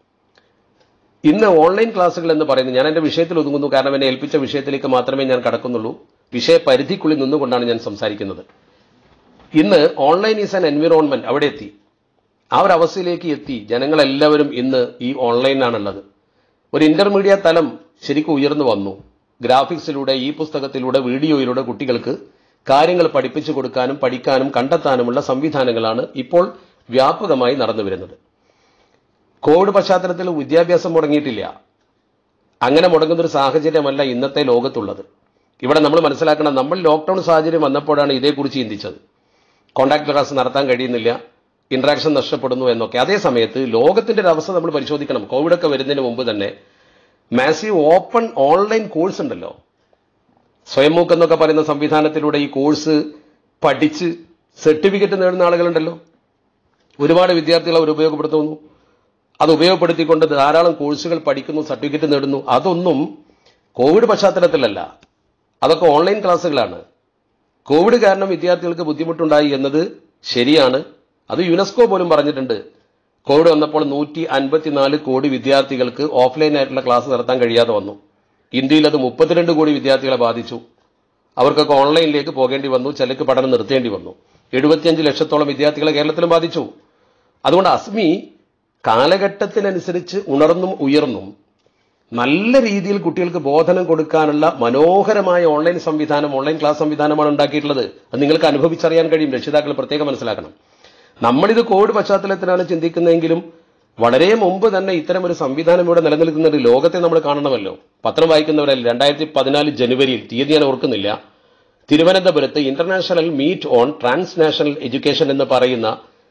ഇന്ന് ഓൺലൈൻ ക്ലാസ്സുകൾ എന്ന് പറയുന്നത് ഞാൻ എന്റെ വിഷയത്തിൽ ഒതുങ്ങുന്നു കാരണം എന്നെ ഏൽപ്പിച്ച വിഷയത്തിലേക്ക് മാത്രമേ ഞാൻ കടക്കുന്നുള്ളൂ വിഷയപരിധിക്കുള്ളിൽ നിന്നുകൊണ്ടാണ് ഞാൻ സംസാരിക്കുന്നത് ഇന്ന് ഓൺലൈൻ ഈസ് ആൻ എൻവിറോൺമെന്റ് അവിടെ എത്തി ആ ഒരു അവസ്ഥയിലേക്ക് എത്തി ജനങ്ങളെല്ലാവരും ഇന്ന് ഈ ഓൺലൈനാണുള്ളത് ഒരു ഇന്റർമീഡിയറ്റ് തലം ശരിക്കും ഉയർന്നു വന്നു ഗ്രാഫിക്സിലൂടെ ഈ പുസ്തകത്തിലൂടെ വീഡിയോയിലൂടെ കുട്ടികൾക്ക് കാര്യങ്ങൾ പഠിപ്പിച്ചു കൊടുക്കാനും പഠിക്കാനും കണ്ടെത്താനുമുള്ള സംവിധാനങ്ങളാണ് ഇപ്പോൾ വ്യാപകമായി നടന്നു വരുന്നത് കോവിഡ് പശ്ചാത്തലത്തിൽ വിദ്യാഭ്യാസം മുടങ്ങിയിട്ടില്ല അങ്ങനെ മുടങ്ങുന്ന ഒരു സാഹചര്യമല്ല ഇന്നത്തെ ലോകത്തുള്ളത് ഇവിടെ നമ്മൾ മനസ്സിലാക്കണം നമ്മൾ ലോക്ക്ഡൌൺ സാഹചര്യം വന്നപ്പോഴാണ് ഇതേക്കുറിച്ച് ചിന്തിച്ചത് കോണ്ടാക്ട് ക്ലാസ് നടത്താൻ കഴിയുന്നില്ല ഇന്ററാക്ഷൻ നഷ്ടപ്പെടുന്നു എന്നൊക്കെ അതേ സമയത്ത് ലോകത്തിന്റെ ഒരു അവസ്ഥ നമ്മൾ പരിശോധിക്കണം കോവിഡ് ഒക്കെ വരുന്നതിന് മുമ്പ് തന്നെ മാസീവ് ഓപ്പൺ ഓൺലൈൻ കോഴ്സ് ഉണ്ടല്ലോ സ്വയംമൂക്ക് എന്നൊക്കെ പറയുന്ന സംവിധാനത്തിലൂടെ ഈ കോഴ്സ് പഠിച്ച് സർട്ടിഫിക്കറ്റ് നേടുന്ന ആളുകളുണ്ടല്ലോ ഒരുപാട് വിദ്യാർത്ഥികൾ അവർ ഉപയോഗപ്പെടുത്തുന്നു അത് ഉപയോഗപ്പെടുത്തിക്കൊണ്ട് ധാരാളം കോഴ്സുകൾ പഠിക്കുന്നു സർട്ടിഫിക്കറ്റ് നേടുന്നു അതൊന്നും കോവിഡ് പശ്ചാത്തലത്തിലല്ല അതൊക്കെ ഓൺലൈൻ ക്ലാസ്സുകളാണ് കോവിഡ് കാരണം വിദ്യാർത്ഥികൾക്ക് ബുദ്ധിമുട്ടുണ്ടായി എന്നത് ശരിയാണ് അത് യുനെസ്കോ പോലും പറഞ്ഞിട്ടുണ്ട് കോവിഡ് വന്നപ്പോൾ നൂറ്റി അൻപത്തിനാല് കോടി വിദ്യാർത്ഥികൾക്ക് ഓഫ്ലൈൻ ആയിട്ടുള്ള ക്ലാസ് നടത്താൻ കഴിയാതെ വന്നു ഇന്ത്യയിൽ അത് മുപ്പത്തിരണ്ട് കോടി വിദ്യാർത്ഥികളെ ബാധിച്ചു അവർക്കൊക്കെ ഓൺലൈനിലേക്ക് പോകേണ്ടി വന്നു ചിലക്ക് പഠനം നിർത്തേണ്ടി വന്നു എഴുപത്തിയഞ്ച് ലക്ഷത്തോളം വിദ്യാർത്ഥികളെ കേരളത്തിലും ബാധിച്ചു അതുകൊണ്ട് അസ്മി കാലഘട്ടത്തിനനുസരിച്ച് ഉണർന്നും ഉയർന്നും നല്ല രീതിയിൽ കുട്ടികൾക്ക് ബോധനം കൊടുക്കാനുള്ള മനോഹരമായ ഓൺലൈൻ സംവിധാനം ഓൺലൈൻ ക്ലാസ് സംവിധാനമാണ് ഉണ്ടാക്കിയിട്ടുള്ളത് അത് നിങ്ങൾക്ക് അനുഭവിച്ചറിയാൻ കഴിയും രക്ഷിതാക്കൾ പ്രത്യേകം മനസ്സിലാക്കണം നമ്മളിത് കോവിഡ് പശ്ചാത്തലത്തിലാണ് ചിന്തിക്കുന്നതെങ്കിലും വളരെ മുമ്പ് തന്നെ ഇത്തരം ഒരു സംവിധാനം ഇവിടെ നിലനിൽക്കുന്ന ഒരു ലോകത്തെ നമ്മൾ കാണണമല്ലോ പത്രം വായിക്കുന്നവരല്ല രണ്ടായിരത്തി പതിനാല് ജനുവരിയിൽ തീയതി ഞാൻ ഓർക്കുന്നില്ല തിരുവനന്തപുരത്ത് international meet on transnational education എന്ന് പറയുന്ന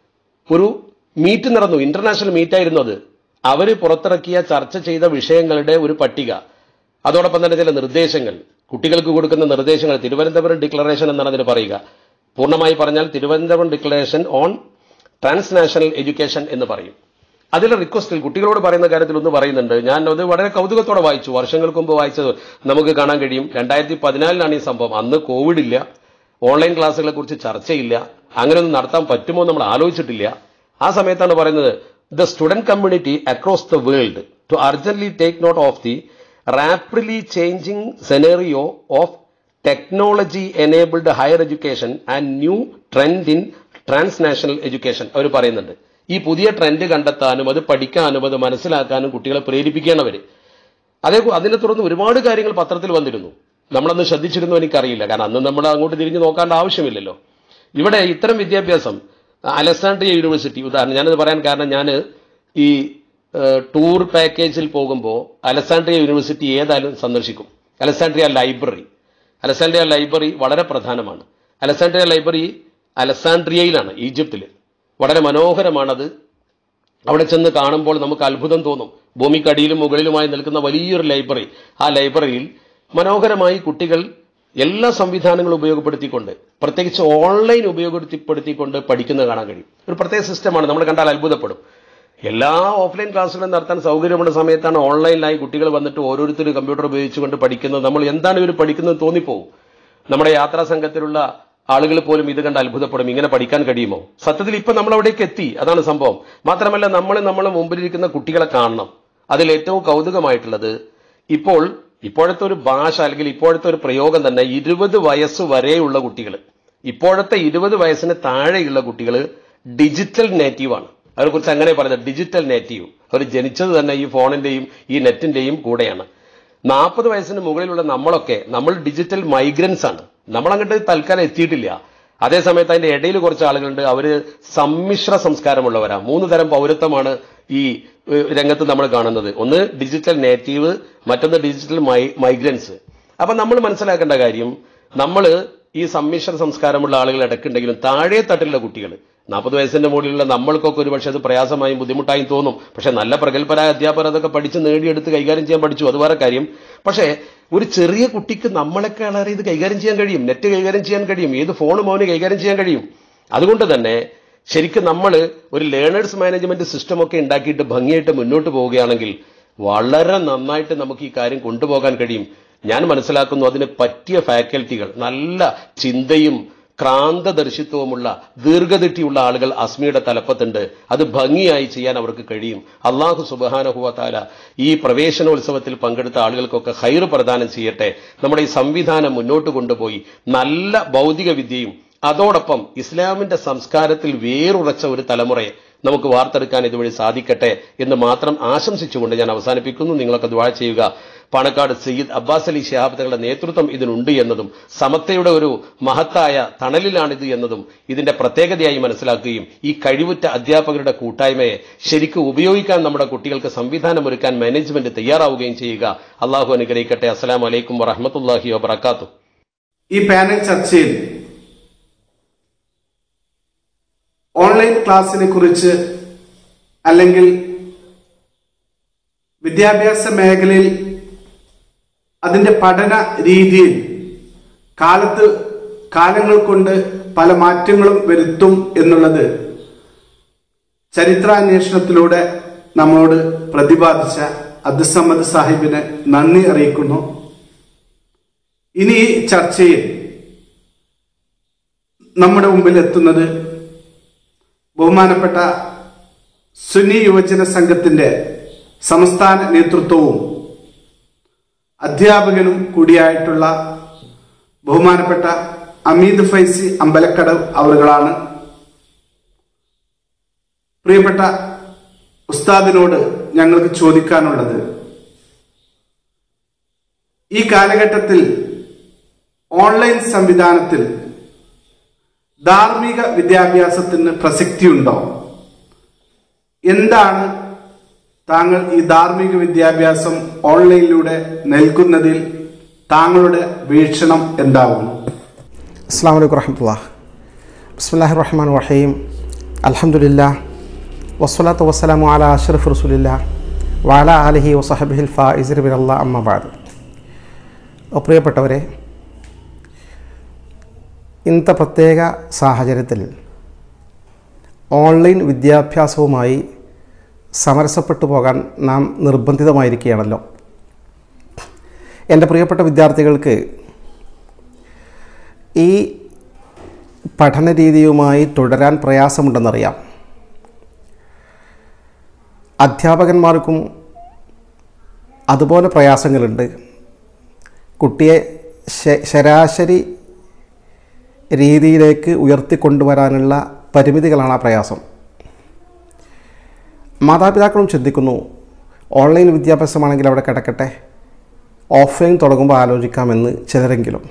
ഒരു മീറ്റ് നടന്നു ഇന്റർനാഷണൽ മീറ്റ് ആയിരുന്നു അത് അവര് പുറത്തിറക്കിയ ചർച്ച ചെയ്ത വിഷയങ്ങളുടെ ഒരു പട്ടിക അതോടൊപ്പം തന്നെ ചില നിർദ്ദേശങ്ങൾ കുട്ടികൾക്ക് കൊടുക്കുന്ന നിർദ്ദേശങ്ങൾ തിരുവനന്തപുരം ഡിക്ലറേഷൻ എന്നാണ് അതിന് പറയുക പൂർണ്ണമായി പറഞ്ഞാൽ Thiruvananthapuram declaration on transnational education എന്ന് പറയും അതിലെ റിക്വസ്റ്റിൽ കുട്ടികളോട് പറയുന്ന കാര്യത്തിൽ ഒന്ന് പറയുന്നുണ്ട് ഞാൻ അത് വളരെ കൗതുകത്തോടെ വായിച്ചു വർഷങ്ങൾക്ക് മുമ്പ് വായിച്ചത് നമുക്ക് കാണാൻ കഴിയും രണ്ടായിരത്തി പതിനാലിലാണ് ഈ സംഭവം അന്ന് കോവിഡ് ഇല്ല ഓൺലൈൻ ക്ലാസ്സുകളെ കുറിച്ച് ചർച്ചയില്ല അങ്ങനെയൊന്നും നടത്താൻ പറ്റുമോ എന്ന് നമ്മൾ ആലോചിച്ചിട്ടില്ല ആ സമയത്താണ് പറയുന്നത് the student community across the world to urgently take note of the rapidly changing scenario of technology enabled higher education and new trend in transnational education അവർ പറയുന്നുണ്ട് ഈ പുതിയ ട്രെൻഡ് കണ്ടെത്താനും അത് പഠിക്കാനും അത് മനസ്സിലാക്കാനും കുട്ടികളെ പ്രേരിപ്പിക്കുകയാണ് അവർ അതേ അതിനെ തുടർന്ന് ഒരുപാട് കാര്യങ്ങൾ പത്രത്തിൽ വന്നിരുന്നു നമ്മളന്ന് ശ്രദ്ധിച്ചിരുന്നു എനിക്കറിയില്ല കാരണം അന്ന് നമ്മൾ അങ്ങോട്ട് തിരിഞ്ഞു നോക്കേണ്ട ആവശ്യമില്ലല്ലോ ഇവിടെ ഇത്തരം വിദ്യാഭ്യാസം അലക്സാണ്ട്രിയ യൂണിവേഴ്സിറ്റി ഉദാഹരണം ഞാനത് പറയാൻ കാരണം ഞാൻ ഈ ഏഹ്, ടൂർ പാക്കേജിൽ പോകുമ്പോൾ അലക്സാണ്ട്രിയ യൂണിവേഴ്സിറ്റി ഏതായാലും സന്ദർശിക്കും അലക്സാണ്ട്രിയ ലൈബ്രറി അലക്സാണ്ട്രിയ ലൈബ്രറി വളരെ പ്രധാനമാണ് അലക്സാണ്ട്രിയ ലൈബ്രറി അലക്സാണ്ട്രിയയിലാണ് ഈജിപ്തിൽ വളരെ മനോഹരമാണത് അവിടെ ചെന്ന് കാണുമ്പോൾ നമുക്ക് അത്ഭുതം തോന്നും ഭൂമിക്കടിയിലും മുകളിലുമായി നിൽക്കുന്ന വലിയൊരു ലൈബ്രറി ആ ലൈബ്രറിയിൽ മനോഹരമായി കുട്ടികൾ എല്ലാ സംവിധാനങ്ങളും ഉപയോഗപ്പെടുത്തിക്കൊണ്ട് പ്രത്യേകിച്ച് ഓൺലൈൻ ഉപയോഗപ്പെടുത്തിക്കൊണ്ട് പഠിക്കുന്നത് കാണാൻ കഴിയും ഒരു പ്രത്യേക സിസ്റ്റമാണ് നമ്മൾ കണ്ടാൽ അത്ഭുതപ്പെടും എല്ലാ ഓഫ്ലൈൻ ക്ലാസ്സുകളും നടത്താൻ സൗകര്യമുള്ള സമയത്താണ് ഓൺലൈനിലായി കുട്ടികൾ വന്നിട്ട് ഓരോരുത്തർ കമ്പ്യൂട്ടർ ഉപയോഗിച്ചുകൊണ്ട് പഠിക്കുന്നത് നമ്മൾ എന്താണ് ഇവർ പഠിക്കുന്നത് തോന്നിപ്പോവും നമ്മുടെ യാത്രാ സംഘത്തിലുള്ള ആളുകൾ പോലും ഇത് കണ്ട് അത്ഭുതപ്പെടും ഇങ്ങനെ പഠിക്കാൻ കഴിയുമോ സത്യത്തിൽ ഇപ്പൊ നമ്മൾ അവിടേക്ക് എത്തി അതാണ് സംഭവം മാത്രമല്ല നമ്മൾ നമ്മളെ മുമ്പിലിരിക്കുന്ന കുട്ടികളെ കാണണം അതിൽ ഏറ്റവും കൗതുകമായിട്ടുള്ളത് ഇപ്പോൾ ഇപ്പോഴത്തെ ഒരു ഭാഷ അല്ലെങ്കിൽ ഇപ്പോഴത്തെ ഒരു പ്രയോഗം തന്നെ ഇരുപത് വയസ്സ് വരെയുള്ള കുട്ടികൾ ഇപ്പോഴത്തെ ഇരുപത് വയസ്സിന് താഴെയുള്ള കുട്ടികൾ ഡിജിറ്റൽ നേറ്റീവാണ് അവരെ കുറിച്ച് അങ്ങനെ പറഞ്ഞത് ഡിജിറ്റൽ നേറ്റീവ് അവർ ജനിച്ചത് തന്നെ ഈ ഫോണിന്റെയും ഈ നെറ്റിന്റെയും കൂടെയാണ് നാൽപ്പത് വയസ്സിന് മുകളിലുള്ള നമ്മളൊക്കെ നമ്മൾ ഡിജിറ്റൽ മൈഗ്രൻസ് ആണ് നമ്മൾ അങ്ങോട്ട് തൽക്കാലം എത്തിയിട്ടില്ല അതേ സമയത്ത് അതിന്റെ ഇടയിൽ കുറച്ച് ആളുകളുണ്ട് അവര് സമ്മിശ്ര സംസ്കാരമുള്ളവരാ മൂന്ന് തരം പൗരത്വമാണ് ഈ ഏഹ്, രംഗത്ത് നമ്മൾ കാണുന്നത് ഒന്ന് ഡിജിറ്റൽ നേറ്റീവ് മറ്റൊന്ന് ഡിജിറ്റൽ മൈ മൈഗ്രൻസ് അപ്പൊ നമ്മൾ മനസ്സിലാക്കേണ്ട കാര്യം നമ്മൾ ഈ സമ്മിശ്ര സംസ്കാരമുള്ള ആളുകൾ ഇടയ്ക്കുണ്ടെങ്കിലും താഴെ തട്ടിലുള്ള കുട്ടികൾ നാൽപ്പത് വയസ്സിന്റെ മുകളിലുള്ള നമ്മൾക്കൊക്കെ ഒരു പക്ഷേ അത് പ്രയാസമായും ബുദ്ധിമുട്ടായും തോന്നും പക്ഷെ നല്ല പ്രഗത്ഭരായ അധ്യാപകർ അതൊക്കെ പഠിച്ച് നേടിയെടുത്ത് കൈകാര്യം ചെയ്യാൻ പഠിച്ചു അത് വേറെ കാര്യം പക്ഷേ ഒരു ചെറിയ കുട്ടിക്ക് നമ്മളൊക്കെ വളരെ ഇത് കൈകാര്യം ചെയ്യാൻ കഴിയും നെറ്റ് കൈകാര്യം ചെയ്യാൻ കഴിയും ഏത് ഫോൺ മോന് കൈകാര്യം ചെയ്യാൻ കഴിയും അതുകൊണ്ട് തന്നെ ശരിക്കും നമ്മൾ ഒരു ലേണേഴ്സ് മാനേജ്മെന്റ് സിസ്റ്റം ഒക്കെ ഉണ്ടാക്കിയിട്ട് ഭംഗിയായിട്ട് മുന്നോട്ട് പോവുകയാണെങ്കിൽ വളരെ നന്നായിട്ട് നമുക്ക് ഈ കാര്യം കൊണ്ടുപോകാൻ കഴിയും ഞാൻ മനസ്സിലാക്കുന്നു അതിന് പറ്റിയ ഫാക്കൽറ്റികൾ നല്ല ചിന്തയും ക്രാന്തദർശിത്വമുള്ള ദീർഘദൃഷ്ടിയുള്ള ആളുകൾ അസ്മിയുടെ തലപ്പത്തുണ്ട് അത് ഭംഗിയായി ചെയ്യാൻ അവർക്ക് കഴിയും അള്ളാഹു സുബാനഹുവത്താല ഈ പ്രവേശനോത്സവത്തിൽ പങ്കെടുത്ത ആളുകൾക്കൊക്കെ ഹൈർ പ്രദാനം ചെയ്യട്ടെ നമ്മുടെ ഈ സംവിധാനം മുന്നോട്ട് കൊണ്ടുപോയി നല്ല ഭൗതിക വിദ്യയും അതോടൊപ്പം ഇസ്ലാമിന്റെ സംസ്കാരത്തിൽ വേറുറച്ച ഒരു തലമുറയെ നമുക്ക് വാർത്തെടുക്കാൻ ഇതുവഴി സാധിക്കട്ടെ എന്ന് മാത്രം ആശംസിച്ചുകൊണ്ട് ഞാൻ അവസാനിപ്പിക്കുന്നു നിങ്ങളൊക്കെ ദ്വാ ചെയ്യുക പാണക്കാട് സയ്യിദ് അബ്ബാസ് അലി ശിഹാബ് തങ്ങളുടെ നേതൃത്വം ഇതിനുണ്ട് എന്നതും സമത്തയുടെ ഒരു മഹത്തായ തണലിലാണിത് എന്നതും ഇതിന്റെ പ്രത്യേകതയായി മനസ്സിലാക്കുകയും ഈ കഴിവുറ്റ അധ്യാപകരുടെ കൂട്ടായ്മയെ ശരിക്കും ഉപയോഗിക്കാൻ നമ്മുടെ കുട്ടികൾക്ക് സംവിധാനം ഒരുക്കാൻ മാനേജ്മെന്റ് തയ്യാറാവുകയും ചെയ്യുക അള്ളാഹു അനുഗ്രഹിക്കട്ടെ അസ്സലാം വലൈക്കും വറഹമത്തല്ലാഹി വബർക്കാത്തു ഈ പാനൽ ചർച്ചയിൽ ഓൺലൈൻ ക്ലാസ്സിനെ കുറിച്ച് അല്ലെങ്കിൽ വിദ്യാഭ്യാസ മേഖലയിൽ അതിന്റെ പഠന രീതിയിൽ കാലത്ത് കാലങ്ങൾ കൊണ്ട് പല മാറ്റങ്ങളും വരുത്തും എന്നുള്ളത് ചരിത്രാന്വേഷണത്തിലൂടെ നമ്മളോട് പ്രതിപാദിച്ച അബ്ദുസമ്മദ് സാഹിബിന് നന്ദി അറിയിക്കുന്നു ഇനി ഈ ചർച്ചയിൽ നമ്മുടെ മുമ്പിൽ എത്തുന്നത് ബഹുമാനപ്പെട്ട സുന്നി യുവജന സംഘത്തിന്റെ സംസ്ഥാന നേതൃത്വവും അധ്യാപകനും കൂടിയായിട്ടുള്ള ബഹുമാനപ്പെട്ട അമീദ് ഫൈസി അമ്പലക്കടവ് അവറുകളാണ് പ്രിയപ്പെട്ട ഉസ്താദിനോട് ഞങ്ങൾക്ക് ചോദിക്കാനുള്ളത് ഈ കാലഘട്ടത്തിൽ ഓൺലൈൻ സംവിധാനത്തിൽ ധാർമ്മിക വിദ്യാഭ്യാസത്തിന് പ്രസക്തിയുണ്ടോ എന്താണ് താങ്കൾ ഈ ധാർമ്മിക വിദ്യാഭ്യാസം ഓൺലൈനിലൂടെ നൽകുന്നതിൽ താങ്കളുടെ വീക്ഷണം എന്താവുന്നു അസ്സാം വലൈക്കും വറഹമുല്ല ബിസ്മില്ലാഹി റഹ്മാൻ റഹീം അലഹമുല്ല വസ്സലാത്തു വസ്സലാമു അല അഷ്റഫ് റസൂലില്ല വാല അലഹി വസഹബിഹിൽ ഫായിസിർ ബിറല്ല അമ്മബാദ് പ്രിയപ്പെട്ടവരെ ഇന്നത്തെ പ്രത്യേക സാഹചര്യത്തിൽ ഓൺലൈൻ വിദ്യാഭ്യാസവുമായി സമരസപ്പെട്ടു പോകാൻ നാം നിർബന്ധിതമായിരിക്കുകയാണല്ലോ എൻ്റെ പ്രിയപ്പെട്ട വിദ്യാർത്ഥികൾക്ക് ഈ പഠന രീതിയുമായി തുടരാൻ പ്രയാസമുണ്ടെന്നറിയാം അധ്യാപകന്മാർക്കും അതുപോലെ പ്രയാസങ്ങളുണ്ട് കുട്ടിയെ ശ- ശരാശരി രീതിയിലേക്ക് ഉയർത്തിക്കൊണ്ടുവരാനുള്ള പരിമിതികളാണ് ആ പ്രയാസം മാതാപിതാക്കളും ചിന്തിക്കുന്നു ഓൺലൈൻ വിദ്യാഭ്യാസമാണെങ്കിൽ അവിടെ കിടക്കട്ടെ ഓഫ്ലൈൻ തുടങ്ങുമ്പോൾ ആലോചിക്കാമെന്ന് ചിലരെങ്കിലും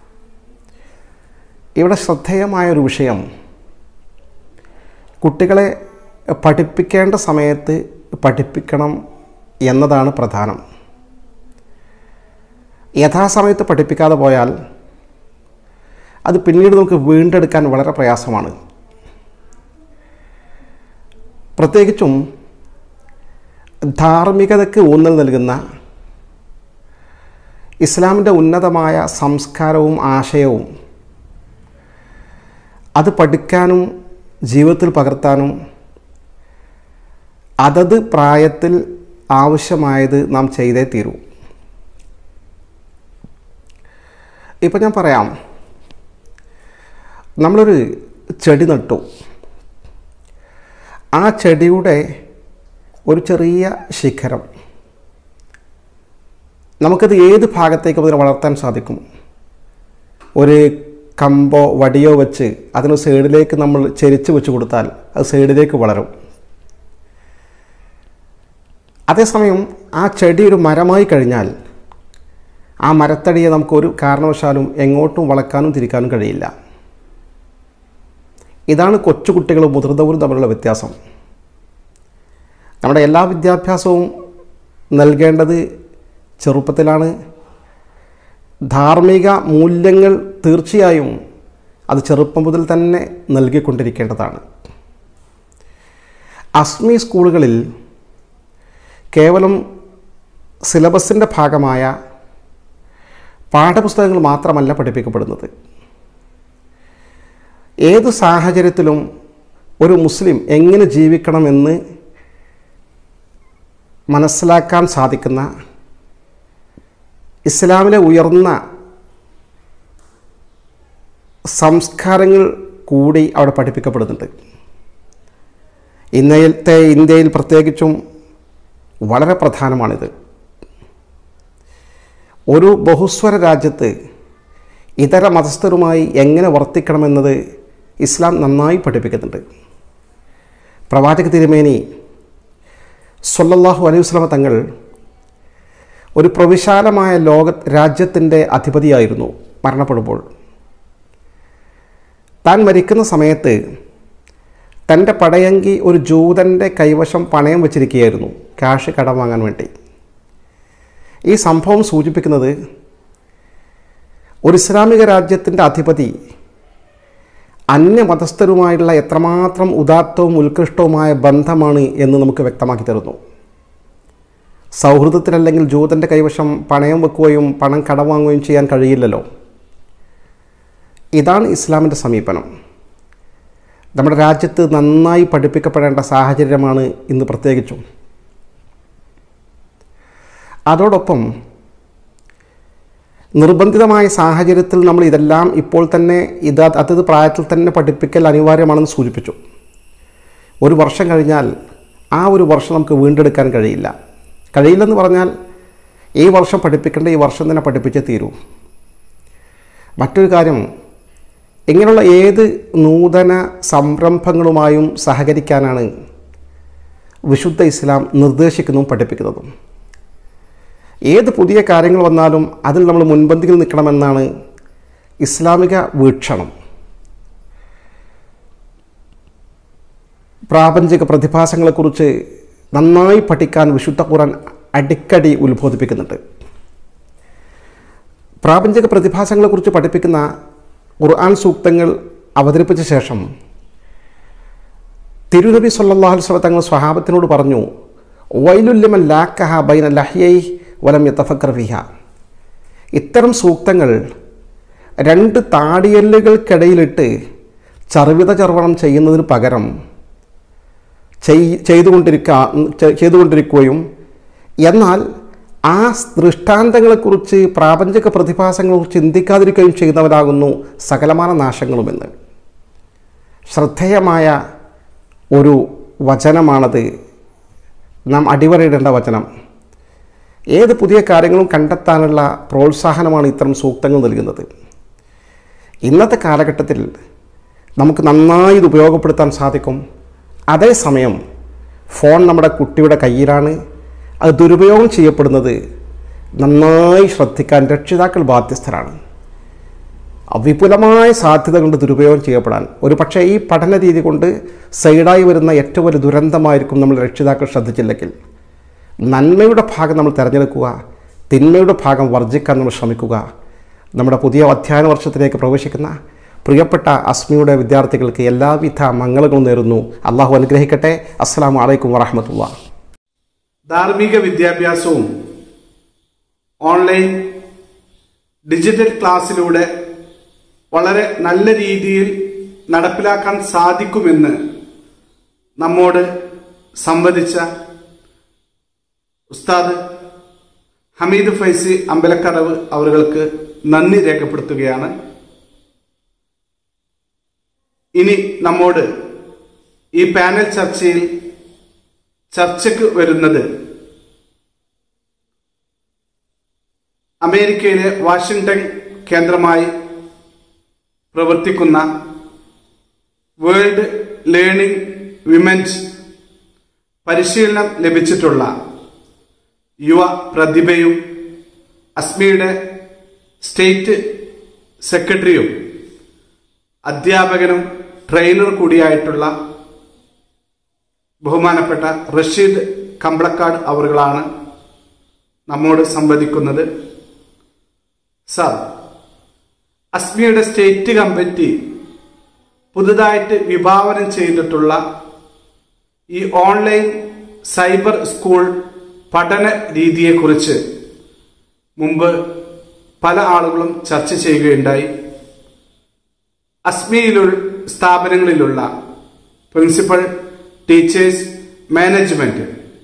ഇവിടെ ശ്രദ്ധേയമായ ഒരു വിഷയം കുട്ടികളെ പഠിപ്പിക്കേണ്ട സമയത്ത് പഠിപ്പിക്കണം എന്നതാണ് പ്രധാനം യഥാസമയത്ത് പഠിപ്പിക്കാതെ പോയാൽ അത് പിന്നീട് നമുക്ക് വീണ്ടെടുക്കാൻ വളരെ പ്രയാസമാണ് പ്രത്യേകിച്ചും ധാർമ്മികതയ്ക്ക് ഊന്നൽ നൽകുന്ന ഇസ്ലാമിൻ്റെ ഉന്നതമായ സംസ്കാരവും ആശയവും അത് പഠിക്കാനും ജീവിതത്തിൽ പകർത്താനും അതത് പ്രായത്തിൽ ആവശ്യമായത് നാം ചെയ്തേ തീരൂ ഇപ്പം ഞാൻ പറയാം നമ്മളൊരു ചെടി നട്ടു ആ ചെടിയുടെ ഒരു ചെറിയ ശിഖരം നമുക്കത് ഏത് ഭാഗത്തേക്കും അതിനെ വളർത്താൻ സാധിക്കും ഒരു കമ്പോ വടിയോ വെച്ച് അതിന് സൈഡിലേക്ക് നമ്മൾ ചെരിച്ച് വെച്ച് കൊടുത്താൽ അത് സൈഡിലേക്ക് വളരും അതേസമയം ആ ചെടി ഒരു മരമായി കഴിഞ്ഞാൽ ആ മരത്തടിയെ നമുക്ക് ഒരു കാരണവശാലും എങ്ങോട്ടും വളക്കാനും തിരിക്കാനും കഴിയില്ല ഇതാണ് കൊച്ചുകുട്ടികളും മുതിർന്നവരും തമ്മിലുള്ള വ്യത്യാസം നമ്മുടെ എല്ലാ വിദ്യാഭ്യാസവും നൽകേണ്ടത് ചെറുപ്പത്തിലാണ് ധാർമ്മിക മൂല്യങ്ങൾ തീർച്ചയായും അത് ചെറുപ്പം മുതൽ തന്നെ നൽകിക്കൊണ്ടിരിക്കേണ്ടതാണ് അസ്മി സ്കൂളുകളിൽ കേവലം സിലബസിൻ്റെ ഭാഗമായ പാഠപുസ്തകങ്ങൾ മാത്രമല്ല പഠിപ്പിക്കപ്പെടുന്നത് ഏത് സാഹചര്യത്തിലും ഒരു മുസ്ലിം എങ്ങനെ ജീവിക്കണമെന്ന് മനസ്സിലാക്കാൻ സാധിക്കുന്ന ഇസ്ലാമിലെ ഉയർന്ന സംസ്കാരങ്ങൾ കൂടി അവിടെ പഠിപ്പിക്കപ്പെടുന്നുണ്ട് ഇന്നത്തെ ഇന്ത്യയിൽ പ്രത്യേകിച്ചും വളരെ പ്രധാനമാണിത് ഒരു ബഹുസ്വര രാജ്യത്ത് ഇതര മതസ്ഥരുമായി എങ്ങനെ വർത്തിക്കണമെന്നത് ഇസ്ലാം നന്നായി പഠിപ്പിക്കുന്നുണ്ട് പ്രവാചക തിരുമേനി സൊല്ലാഹു അലൈഹി വസ്ലമ തങ്ങൾ ഒരു പ്രവിശാലമായ ലോക രാജ്യത്തിൻ്റെ അധിപതിയായിരുന്നു മരണപ്പെടുമ്പോൾ താൻ മരിക്കുന്ന സമയത്ത് തൻ്റെ പടയങ്കി ഒരു ജൂതൻ്റെ കൈവശം പണയം വച്ചിരിക്കുകയായിരുന്നു ക്യാഷ് കടം വാങ്ങാൻ വേണ്ടി ഈ സംഭവം സൂചിപ്പിക്കുന്നത് ഒരു ഇസ്ലാമിക രാജ്യത്തിൻ്റെ അധിപതി അന്യമതസ്ഥരുമായുള്ള എത്രമാത്രം ഉദാത്തവും ഉത്കൃഷ്ടവുമായ ബന്ധമാണ് എന്ന് നമുക്ക് വ്യക്തമാക്കി തരുന്നു സൗഹൃദത്തിലല്ലെങ്കിൽ ജൂതൻ്റെ കൈവശം പണയം വെക്കുകയും പണം കടം വാങ്ങുകയും ചെയ്യാൻ കഴിയില്ലല്ലോ ഇതാണ് ഇസ്ലാമിൻ്റെ സമീപനം നമ്മുടെ രാജ്യത്ത് നന്നായി പഠിപ്പിക്കപ്പെടേണ്ട സാഹചര്യമാണ് ഇന്ന് പ്രത്യേകിച്ചും അതോടൊപ്പം നിർബന്ധിതമായ സാഹചര്യത്തിൽ നമ്മൾ ഇതെല്ലാം ഇപ്പോൾ തന്നെ ഇത് അതത് പ്രായത്തിൽ തന്നെ പഠിപ്പിക്കൽ അനിവാര്യമാണെന്ന് സൂചിപ്പിച്ചു ഒരു വർഷം കഴിഞ്ഞാൽ ആ ഒരു വർഷം നമുക്ക് വീണ്ടെടുക്കാൻ കഴിയില്ല കഴിയില്ലെന്ന് പറഞ്ഞാൽ ഈ വർഷം പഠിപ്പിക്കേണ്ട ഈ വർഷം തന്നെ പഠിപ്പിച്ചേ തീരൂ മറ്റൊരു കാര്യം ഇങ്ങനെയുള്ള ഏത് നൂതന സംരംഭങ്ങളുമായും സഹകരിക്കാനാണ് വിശുദ്ധ ഇസ്ലാം നിർദ്ദേശിക്കുന്നതും പഠിപ്പിക്കുന്നതും ഏത് പുതിയ കാര്യങ്ങൾ വന്നാലും അതിൽ നമ്മൾ മുൻപന്തിയിൽ നിൽക്കണമെന്നാണ് ഇസ്ലാമിക വീക്ഷണം പ്രാപഞ്ചിക പ്രതിഭാസങ്ങളെക്കുറിച്ച് നന്നായി പഠിക്കാൻ വിശുദ്ധ ഖുർആൻ അടിക്കടി ഉത്ബോധിപ്പിക്കുന്നുണ്ട് പ്രാപഞ്ചിക പ്രതിഭാസങ്ങളെക്കുറിച്ച് പഠിപ്പിക്കുന്ന ഖുർആൻ സൂക്തങ്ങൾ അവതരിപ്പിച്ച ശേഷം തിരുനബി സല്ലല്ലാഹു അലൈഹി വസല്ലം തങ്ങൾ സ്വഹാബത്തിനോട് പറഞ്ഞു വൈലുല്യമൻ ലാക്കഹ ബൈന ലഹ്യൈ വലം യതഫക്കർ ഫിഹ ഇത്തരം സൂക്തങ്ങൾ രണ്ട് താടിയല്ലുകൾക്കിടയിലിട്ട് ചർവിത ചർവണം ചെയ്യുന്നതിന് പകരം ചെയ്- ചെയ്തുകൊണ്ടിരിക്കുക ചെയ്തുകൊണ്ടിരിക്കുകയും എന്നാൽ ആ ദൃഷ്ടാന്തങ്ങളെക്കുറിച്ച് പ്രാപഞ്ചിക പ്രതിഭാസങ്ങളെക്കുറിച്ച് ചിന്തിക്കാതിരിക്കുകയും ചെയ്യുന്നവരാകുന്നു സകലമാന നാശങ്ങളുമെന്ന് ശ്രദ്ധേയമായ ഒരു വചനമാണത് നാം അടിവരയിടേണ്ട വചനം ഏത് പുതിയ കാര്യങ്ങളും കണ്ടെത്താനുള്ള പ്രോത്സാഹനമാണ് ഇത്തരം സൂക്തങ്ങൾ നൽകുന്നത് ഇന്നത്തെ കാലഘട്ടത്തിൽ നമുക്ക് നന്നായി ഇത് ഉപയോഗപ്പെടുത്താൻ സാധിക്കും അതേസമയം ഫോൺ നമ്മുടെ കുട്ടിയുടെ കയ്യിലാണ് അത് ദുരുപയോഗം ചെയ്യപ്പെടുന്നത് നന്നായി ശ്രദ്ധിക്കാൻ രക്ഷിതാക്കൾ ബാധ്യസ്ഥരാണ് വിപുലമായ സാധ്യത കൊണ്ട് ദുരുപയോഗം ചെയ്യപ്പെടാൻ ഒരു പക്ഷേ ഈ പഠന രീതി കൊണ്ട് സൈഡായി വരുന്ന ഏറ്റവും വലിയ ദുരന്തമായിരിക്കും നമ്മൾ രക്ഷിതാക്കൾ ശ്രദ്ധിച്ചില്ലെങ്കിൽ നന്മയുടെ ഭാഗം നമ്മൾ തിരഞ്ഞെടുക്കുക തിന്മയുടെ ഭാഗം വർജിക്കാൻ നമ്മൾ ശ്രമിക്കുക നമ്മുടെ പുതിയ അധ്യയന വർഷത്തിലേക്ക് പ്രവേശിക്കുന്ന പ്രിയപ്പെട്ട അസ്മിയുടെ വിദ്യാർത്ഥികൾക്ക് എല്ലാവിധ മംഗളങ്ങളും നേരുന്നു അള്ളാഹു അനുഗ്രഹിക്കട്ടെ അസ്സാം വലൈക്കും വറഹമത്തുള്ള ധാർമ്മിക വിദ്യാഭ്യാസവും ഓൺലൈൻ ഡിജിറ്റൽ ക്ലാസ്സിലൂടെ വളരെ നല്ല രീതിയിൽ നടപ്പിലാക്കാൻ സാധിക്കുമെന്ന് നമ്മോട് സംവദിച്ച ഉസ്താദ് ഹമീദ് ഫൈസി അമ്പലക്കടവ് അവർക്ക് നന്ദി രേഖപ്പെടുത്തുകയാണ് ഇനി നമ്മോട് ഈ പാനൽ ചർച്ചയിൽ ചർച്ചയ്ക്ക് വരുന്നത് അമേരിക്കയിലെ വാഷിംഗ്ടൺ കേന്ദ്രമായി പ്രവർത്തിക്കുന്ന വേൾഡ് ലേണിംഗ് വിമൻസ് പരിശീലനം ലഭിച്ചിട്ടുള്ള യുവ പ്രതിഭയും അസ്മിയുടെ സ്റ്റേറ്റ് സെക്രട്ടറിയും അധ്യാപകനും ട്രെയിനർ കൂടിയായിട്ടുള്ള ബഹുമാനപ്പെട്ട റഷീദ് കമ്പളക്കാട് അവറുകളാണ് നമ്മോട് സംവദിക്കുന്നത് സർ അസ്മിയുടെ സ്റ്റേറ്റ് കമ്മിറ്റി പുതുതായിട്ട് വിഭാവനം ചെയ്തിട്ടുള്ള ഈ ഓൺലൈൻ സൈബർ സ്കൂൾ പഠന രീതിയെക്കുറിച്ച് മുമ്പ് പല ആളുകളും ചർച്ച ചെയ്യുകയുണ്ടായി അസ്മിയിലുള്ള സ്ഥാപനങ്ങളിലുള്ള പ്രിൻസിപ്പൽ ടീച്ചേഴ്സ് മാനേജ്മെന്റ്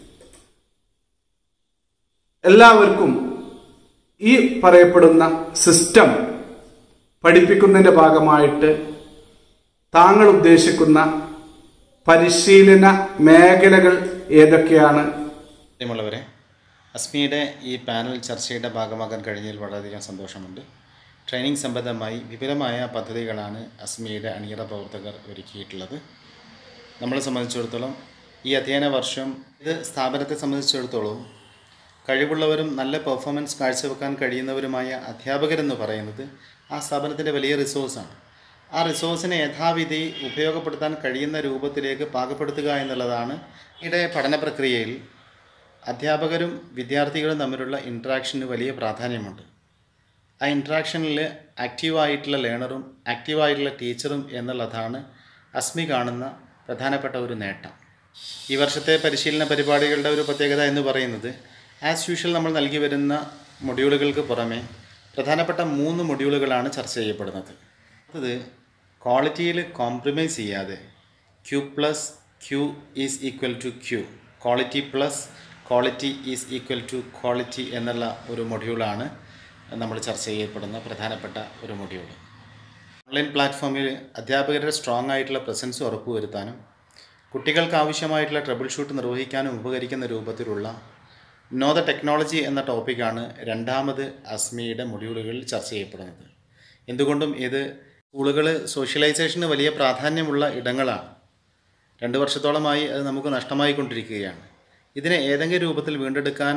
എല്ലാവർക്കും ഈ പറയപ്പെടുന്ന സിസ്റ്റം പഠിപ്പിക്കുന്നതിന്റെ ഭാഗമായിട്ട് താങ്കൾ ഉദ്ദേശിക്കുന്ന പരിശീലന മേഖലകൾ ഏതൊക്കെയാണ് പ്രിയമുള്ളവരെ അസ്മിയുടെ ഈ പാനൽ ചർച്ചയുടെ ഭാഗമാകാൻ കഴിഞ്ഞതിൽ വളരെയധികം സന്തോഷമുണ്ട് ട്രെയിനിങ് സംബന്ധമായി വിപുലമായ പദ്ധതികളാണ് അസ്മിയുടെ അണിയറ പ്രവർത്തകർ ഒരുക്കിയിട്ടുള്ളത് നമ്മളെ സംബന്ധിച്ചിടത്തോളം ഈ അധ്യയന വർഷം ഇത് സ്ഥാപനത്തെ സംബന്ധിച്ചിടത്തോളം കഴിവുള്ളവരും നല്ല പെർഫോമൻസ് കാഴ്ചവെക്കാൻ കഴിയുന്നവരുമായ അധ്യാപകരെന്ന് പറയുന്നത് ആ സ്ഥാപനത്തിൻ്റെ വലിയ റിസോഴ്സാണ് ആ റിസോഴ്സിനെ യഥാവിധി ഉപയോഗപ്പെടുത്താൻ കഴിയുന്ന രൂപത്തിലേക്ക് പാകപ്പെടുത്തുക എന്നുള്ളതാണ് ഇവിടെ പഠന പ്രക്രിയയിൽ അധ്യാപകരും വിദ്യാർത്ഥികളും തമ്മിലുള്ള ഇൻട്രാക്ഷന് വലിയ പ്രാധാന്യമുണ്ട് ആ ഇൻട്രാക്ഷനിൽ ആക്റ്റീവായിട്ടുള്ള ലേണറും ആക്റ്റീവായിട്ടുള്ള ടീച്ചറും എന്നുള്ളതാണ് അസ്മി കാണുന്ന പ്രധാനപ്പെട്ട ഒരു നേട്ടം ഈ വർഷത്തെ പരിശീലന പരിപാടികളുടെ ഒരു പ്രത്യേകത എന്ന് പറയുന്നത് ആസ് യൂഷ്വൽ നമ്മൾ നൽകി വരുന്ന മൊഡ്യൂളുകൾക്ക് പുറമെ പ്രധാനപ്പെട്ട മൂന്ന് മൊഡ്യൂളുകളാണ് ചർച്ച ചെയ്യപ്പെടുന്നത് അത് ക്വാളിറ്റിയിൽ കോംപ്രമൈസ് ചെയ്യാതെ Q plus Q is equal to Q quality plus quality is equal to quality എന്നുള്ള ഒരു മൊഡ്യൂളാണ് നമ്മൾ ചർച്ച ചെയ്യപ്പെടുന്ന പ്രധാനപ്പെട്ട ഒരു മൊഡ്യൂൾ ഓൺലൈൻ പ്ലാറ്റ്ഫോമിൽ അധ്യാപകരുടെ സ്ട്രോങ് ആയിട്ടുള്ള പ്രസൻസ് ഉറപ്പുവരുത്താനും കുട്ടികൾക്ക് ആവശ്യമായിട്ടുള്ള ട്രബിൾ ഷൂട്ട് നിർവഹിക്കാനും ഉപകരിക്കുന്ന രൂപത്തിലുള്ള നോ ദ ടെക്നോളജി എന്ന ടോപ്പിക്കാണ് രണ്ടാമത് അസ്മിയുടെ മൊഡ്യൂളുകളിൽ ചർച്ച ചെയ്യപ്പെടുന്നത് എന്തുകൊണ്ടും ഇത് സ്കൂളുകൾ സോഷ്യലൈസേഷന് വലിയ പ്രാധാന്യമുള്ള ഇടങ്ങളാണ് രണ്ട് വർഷത്തോളമായി അത് നമുക്ക് നഷ്ടമായിക്കൊണ്ടിരിക്കുകയാണ് ഇതിനെ ഏതെങ്കിലും രൂപത്തിൽ വീണ്ടെടുക്കാൻ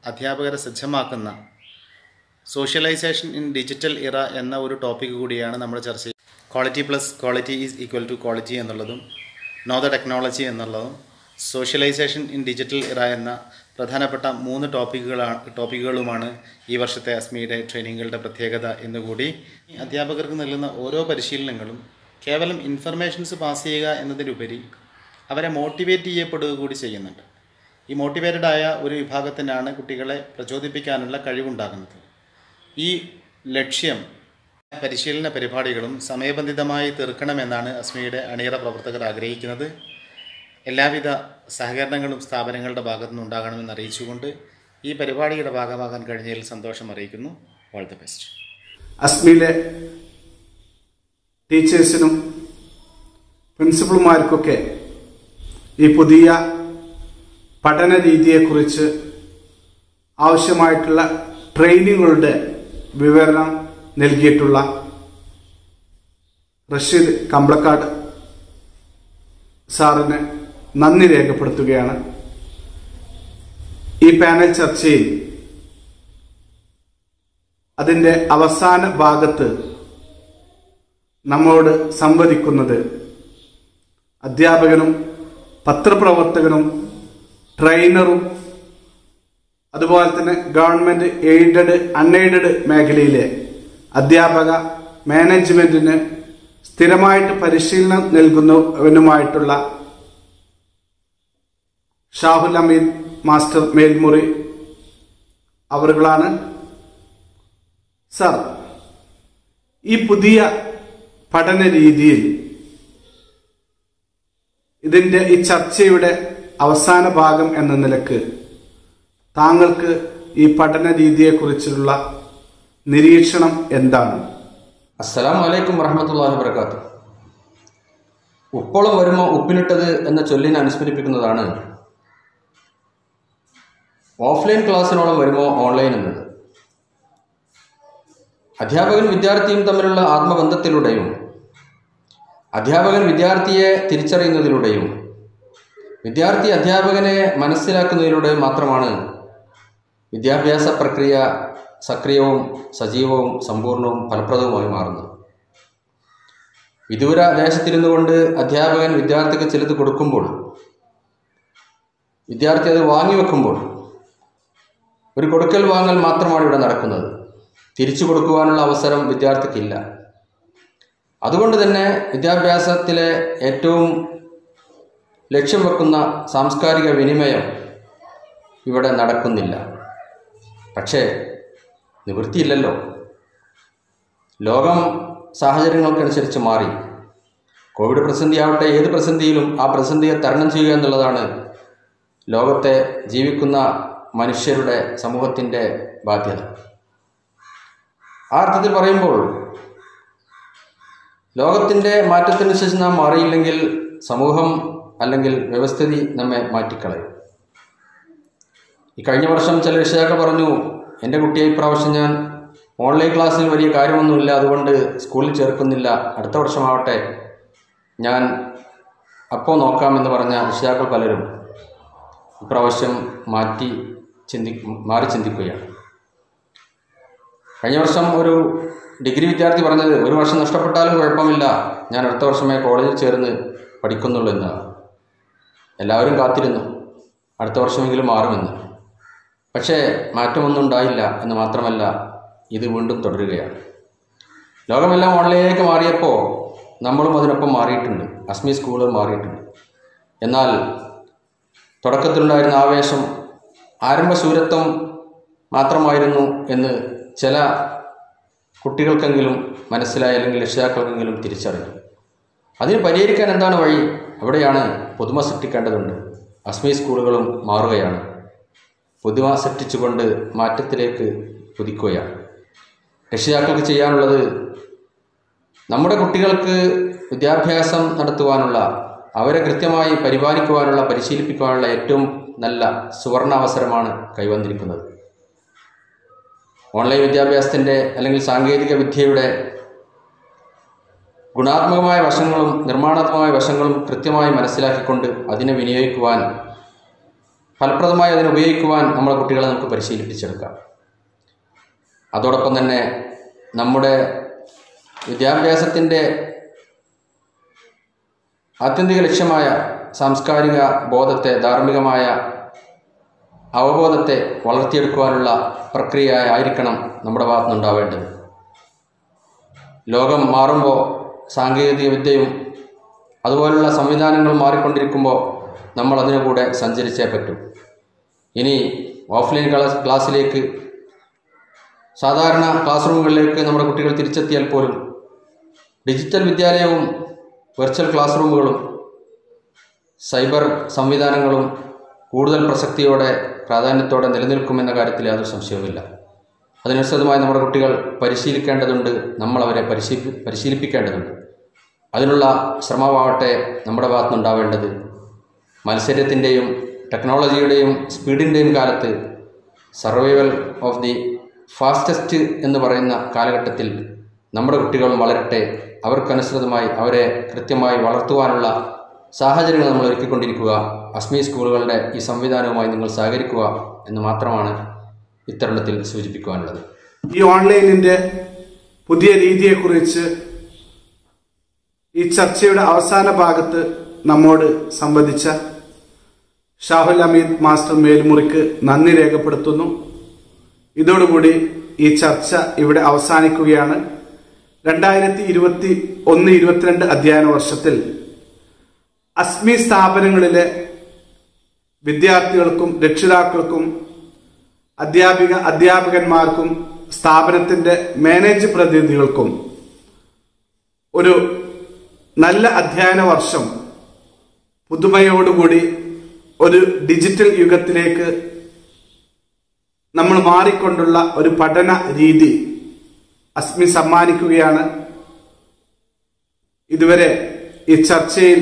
അധ്യാപകരെ സജ്ജമാക്കുന്ന സോഷ്യലൈസേഷൻ ഇൻ ഡിജിറ്റൽ ഇറ എന്ന ഒരു ടോപ്പിക് കൂടിയാണ് നമ്മൾ ചർച്ച ചെയ്യുന്നത് quality plus quality is equal to quality എന്നുള്ളതും നോ ദ ടെക്നോളജി എന്നുള്ളതും സോഷ്യലൈസേഷൻ ഇൻ ഡിജിറ്റൽ ഇറ എന്ന പ്രധാനപ്പെട്ട മൂന്ന് ടോപ്പിക്കുകളാണ് ടോപ്പിക്കുകളുമാണ് ഈ വർഷത്തെ അസ്മിയുടെ ട്രെയിനിങ്ങുകളുടെ പ്രത്യേകത എന്നുകൂടി അധ്യാപകർക്ക് നൽകുന്ന ഓരോ പരിശീലനങ്ങളും കേവലം ഇൻഫർമേഷൻസ് പാസ് ചെയ്യുക എന്നതിലുപരി അവരെ മോട്ടിവേറ്റ് ചെയ്യപ്പെടുക കൂടി ചെയ്യുന്നുണ്ട് ഈ മോട്ടിവേറ്റഡ് ആയ ഒരു വിഭാഗത്തിനാണ് കുട്ടികളെ പ്രചോദിപ്പിക്കാനുള്ള കഴിവുണ്ടാകുന്നത് ഈ ലക്ഷ്യം പരിശീലന പരിപാടികളും സമയബന്ധിതമായി തീർക്കണമെന്നാണ് അസ്മിയുടെ അണിയറ പ്രവർത്തകർ ആഗ്രഹിക്കുന്നത് എല്ലാവിധ സഹകരണങ്ങളും സ്ഥാപനങ്ങളുടെ ഭാഗത്തു നിന്നുണ്ടാകണമെന്ന് അറിയിച്ചുകൊണ്ട് ഈ പരിപാടിയുടെ ഭാഗമാകാൻ കഴിഞ്ഞതിൽ സന്തോഷം അറിയിക്കുന്നു ഓൾ ദി ബെസ്റ്റ് അസ്മിയിലെ ടീച്ചേഴ്സിനും പ്രിൻസിപ്പൽമാർക്കൊക്കെ ഈ പുതിയ പഠന രീതിയെക്കുറിച്ച് ആവശ്യമായിട്ടുള്ള ട്രെയിനിങ്ങുകളുടെ വിവരണം നൽകിയിട്ടുള്ള റഷീദ് കമ്പളക്കാട് സാറിന് നന്ദി രേഖപ്പെടുത്തുകയാണ് ഈ പാനൽ ചർച്ചയിൽ അതിൻ്റെ അവസാന ഭാഗത്ത് നമ്മോട് സംവദിക്കുന്നത് അധ്യാപകനും പത്രപ്രവർത്തകനും ട്രെയിനറും അതുപോലെ തന്നെ ഗവൺമെന്റ് എയ്ഡഡ് അൺഎയ്ഡഡ് മേഖലയിലെ അധ്യാപക മാനേജ്മെന്റിന് സ്ഥിരമായിട്ട് പരിശീലനം നൽകുന്നവനുമായിട്ടുള്ള ഷാഹുൽ അമീൻ മാസ്റ്റർ മേൽമുറി അവറുകളാണ് സർ ഈ പുതിയ പഠന രീതിയിൽ ഇതിന്റെ ഈ ചർച്ചയുടെ അവസാന ഭാഗം എന്ന നിലക്ക് താങ്കൾക്ക് ഈ പഠന രീതിയെക്കുറിച്ചുള്ള നിരീക്ഷണം എന്താണ് അസ്സലാം വലൈക്കും വറഹമത്തല്ലാഹി വബർക്കാത്തു ഉപ്പോളം വരുമ്പോൾ ഉപ്പിലിട്ടത് എന്ന ചൊല്ലിനെ അനുസ്മരിപ്പിക്കുന്നതാണ് ഓഫ്ലൈൻ ക്ലാസ്സിനോളം വരുമോ ഓൺലൈൻ എന്നത് അധ്യാപകൻ വിദ്യാർത്ഥിയും തമ്മിലുള്ള ആത്മബന്ധത്തിലൂടെയും അധ്യാപകൻ വിദ്യാർത്ഥിയെ തിരിച്ചറിയുന്നതിലൂടെയും വിദ്യാർത്ഥി അധ്യാപകനെ മനസ്സിലാക്കുന്നതിലൂടെയും മാത്രമാണ് വിദ്യാഭ്യാസ പ്രക്രിയ സക്രിയവും സജീവവും സമ്പൂർണവും ഫലപ്രദവുമായി മാറുന്നത് വിദൂര ദേശത്തിരുന്നു കൊണ്ട് അധ്യാപകൻ വിദ്യാർത്ഥിക്ക് ചിലത് കൊടുക്കുമ്പോൾ വിദ്യാർത്ഥി അത് വാങ്ങിവെക്കുമ്പോൾ ഒരു കൊടുക്കൽ വാങ്ങൽ മാത്രമാണ് ഇവിടെ നടക്കുന്നത് തിരിച്ചു കൊടുക്കുവാനുള്ള അവസരം വിദ്യാർത്ഥിക്കില്ല അതുകൊണ്ട് തന്നെ വിദ്യാഭ്യാസത്തിലെ ഏറ്റവും ലക്ഷ്യം വെക്കുന്ന സാംസ്കാരിക വിനിമയം ഇവിടെ നടക്കുന്നില്ല പക്ഷേ നിവൃത്തിയില്ലല്ലോ ലോകം സാഹചര്യങ്ങൾക്കനുസരിച്ച് മാറി കോവിഡ് പ്രതിസന്ധി ആവട്ടെ ഏത് പ്രതിസന്ധിയിലും ആ പ്രതിസന്ധിയെ തരണം ചെയ്യുക എന്നുള്ളതാണ് ലോകത്തെ ജീവിക്കുന്ന മനുഷ്യരുടെ സമൂഹത്തിൻ്റെ ബാധ്യത ആ അർത്ഥത്തിൽ പറയുമ്പോൾ ലോകത്തിൻ്റെ മാറ്റത്തിനനുസരിച്ച് നാം മാറിയില്ലെങ്കിൽ സമൂഹം അല്ലെങ്കിൽ വ്യവസ്ഥിതി നമ്മെ മാറ്റിക്കളയും ഈ കഴിഞ്ഞ വർഷം ചില രക്ഷിതാക്കൾ പറഞ്ഞു എൻ്റെ കുട്ടിയെ ഇപ്രാവശ്യം ഞാൻ ഓൺലൈൻ ക്ലാസ്സിൽ വലിയ കാര്യമൊന്നുമില്ല അതുകൊണ്ട് സ്കൂളിൽ ചേർക്കുന്നില്ല അടുത്ത വർഷമാവട്ടെ ഞാൻ അപ്പോൾ നോക്കാമെന്ന് പറഞ്ഞ രക്ഷിതാക്കൾ പലരും ഇപ്രാവശ്യം മാറ്റി ചിന്തി മാറി ചിന്തിക്കുകയാണ് കഴിഞ്ഞ വർഷം ഒരു ഡിഗ്രി വിദ്യാർത്ഥി പറഞ്ഞത് ഒരു വർഷം നഷ്ടപ്പെട്ടാലും കുഴപ്പമില്ല ഞാൻ അടുത്ത വർഷമേ കോളേജിൽ ചേർന്ന് പഠിക്കുന്നുള്ളൂ എന്നാണ് എല്ലാവരും കാത്തിരുന്നു അടുത്ത വർഷമെങ്കിലും മാറുമെന്ന് പക്ഷേ മാറ്റമൊന്നും ഉണ്ടായില്ല എന്ന് മാത്രമല്ല ഇത് വീണ്ടും തുടരുകയാണ് ലോകമെല്ലാം ഓൺലൈനിലേക്ക് മാറിയപ്പോൾ നമ്മളും അതിനൊപ്പം മാറിയിട്ടുണ്ട് അസ്മി സ്കൂളുകൾ മാറിയിട്ടുണ്ട് എന്നാൽ തുടക്കത്തിലുണ്ടായിരുന്ന ആവേശം ആരംഭശൂരത്വം മാത്രമായിരുന്നു എന്ന് ചില കുട്ടികൾക്കെങ്കിലും മനസ്സിലായി അല്ലെങ്കിൽ രക്ഷിതാക്കൾക്കെങ്കിലും തിരിച്ചറിഞ്ഞു അതിന് പരിഹരിക്കാൻ എന്താണ് വഴി അവിടെയാണ് പുതുമ സൃഷ്ടിക്കേണ്ടതുണ്ട് അസ്മി സ്കൂളുകളും മാറുകയാണ് പുതുമ സൃഷ്ടിച്ചുകൊണ്ട് മാറ്റത്തിലേക്ക് കുതിക്കുകയാണ് രക്ഷിതാക്കൾക്ക് ചെയ്യാനുള്ളത് നമ്മുടെ കുട്ടികൾക്ക് വിദ്യാഭ്യാസം നടത്തുവാനുള്ള അവരെ കൃത്യമായി പരിപാലിക്കുവാനുള്ള പരിശീലിപ്പിക്കുവാനുള്ള ഏറ്റവും നല്ല സുവർണാവസരമാണ് കൈവന്നിരിക്കുന്നത് ഓൺലൈൻ വിദ്യാഭ്യാസത്തിൻ്റെ അല്ലെങ്കിൽ സാങ്കേതിക വിദ്യയുടെ ഗുണാത്മകമായ വശങ്ങളും നിർമ്മാണാത്മകമായ വശങ്ങളും കൃത്യമായി മനസ്സിലാക്കിക്കൊണ്ട് അതിനെ വിനിയോഗിക്കുവാൻ ഫലപ്രദമായി അതിനെ ഉപയോഗിക്കുവാൻ നമ്മളെ കുട്ടികളെ നമുക്ക് പരിശീലിപ്പിച്ചെടുക്കാം അതോടൊപ്പം തന്നെ നമ്മുടെ വിദ്യാഭ്യാസത്തിൻ്റെ ആത്യന്തിക ലക്ഷ്യമായ സാംസ്കാരിക ബോധത്തെ ധാർമ്മികമായ അവബോധത്തെ വളർത്തിയെടുക്കുവാനുള്ള പ്രക്രിയ ആയിരിക്കണം നമ്മുടെ ഭാഗത്തുനിന്നുണ്ടാവേണ്ടത് ലോകം മാറുമ്പോൾ സാങ്കേതിക വിദ്യയും അതുപോലുള്ള സംവിധാനങ്ങൾ മാറിക്കൊണ്ടിരിക്കുമ്പോൾ നമ്മൾ അതിനു കൂടെ സഞ്ചരിച്ചേ പറ്റൂ ഇനി ഓഫ്ലൈൻ ക്ലാസ് ക്ലാസ്സിലേക്ക് സാധാരണ ക്ലാസ് റൂമുകളിലേക്ക് നമ്മുടെ കുട്ടികൾ തിരിച്ചെത്തിയാൽ പോലും ഡിജിറ്റൽ വിദ്യാലയവും വെർച്വൽ ക്ലാസ് റൂമുകളും സൈബർ സംവിധാനങ്ങളും കൂടുതൽ പ്രസക്തിയോടെ പ്രാധാന്യത്തോടെ നിലനിൽക്കുമെന്ന കാര്യത്തിൽ യാതൊരു സംശയവുമില്ല അതിനനുസൃതമായി നമ്മുടെ കുട്ടികൾ പരിശീലിക്കേണ്ടതുണ്ട് നമ്മൾ അവരെ പരിശീലി പരിശീലിപ്പിക്കേണ്ടതുണ്ട് അതിനുള്ള ശ്രമമാവട്ടെ നമ്മുടെ ഭാഗത്തുനിന്നുണ്ടാവേണ്ടത് മത്സരത്തിൻ്റെയും ടെക്നോളജിയുടെയും സ്പീഡിൻ്റെയും കാലത്ത് സർവൈവൽ ഓഫ് ദി ഫാസ്റ്റസ്റ്റ് എന്ന് പറയുന്ന കാലഘട്ടത്തിൽ നമ്മുടെ കുട്ടികളും വളരട്ടെ അവർക്കനുസൃതമായി അവരെ കൃത്യമായി വളർത്തുവാനുള്ള സാഹചര്യങ്ങൾ നമ്മൾ ഒരുക്കിക്കൊണ്ടിരിക്കുക അസ്മി സ്കൂളുകളുടെ ഈ സംവിധാനവുമായി നിങ്ങൾ സഹകരിക്കുക എന്ന് മാത്രമാണ് ഇത്തരുണത്തിൽ സൂചിപ്പിക്കുവാനുള്ളത് ഈ ഓൺലൈനിന്റെ പുതിയ രീതിയെക്കുറിച്ച് ഈ ചർച്ചയുടെ അവസാന ഭാഗത്ത് നമ്മോട് സംവദിച്ച ഷാഹുൽ അമീദ് മാസ്റ്റർ മേൽമുറിക്ക് നന്ദി രേഖപ്പെടുത്തുന്നു ഇതോടുകൂടി ഈ ചർച്ച ഇവിടെ അവസാനിക്കുകയാണ് രണ്ടായിരത്തി ഇരുപത്തി ഒന്ന് ഇരുപത്തിരണ്ട് അധ്യയന വർഷത്തിൽ അസ്മി സ്ഥാപനങ്ങളിലെ വിദ്യാർത്ഥികൾക്കും രക്ഷിതാക്കൾക്കും അധ്യാപിക അധ്യാപകന്മാർക്കും സ്ഥാപനത്തിന്റെ മാനേജ് പ്രതിനിധികൾക്കും ഒരു നല്ല അധ്യയന വർഷം പുതുമയോടുകൂടി ഒരു ഡിജിറ്റൽ യുഗത്തിലേക്ക് നമ്മൾ മാറിക്കൊണ്ടുള്ള ഒരു പഠന രീതി അസ്മി സമ്മാനിക്കുകയാണ് ഇതുവരെ ഈ ചർച്ചയിൽ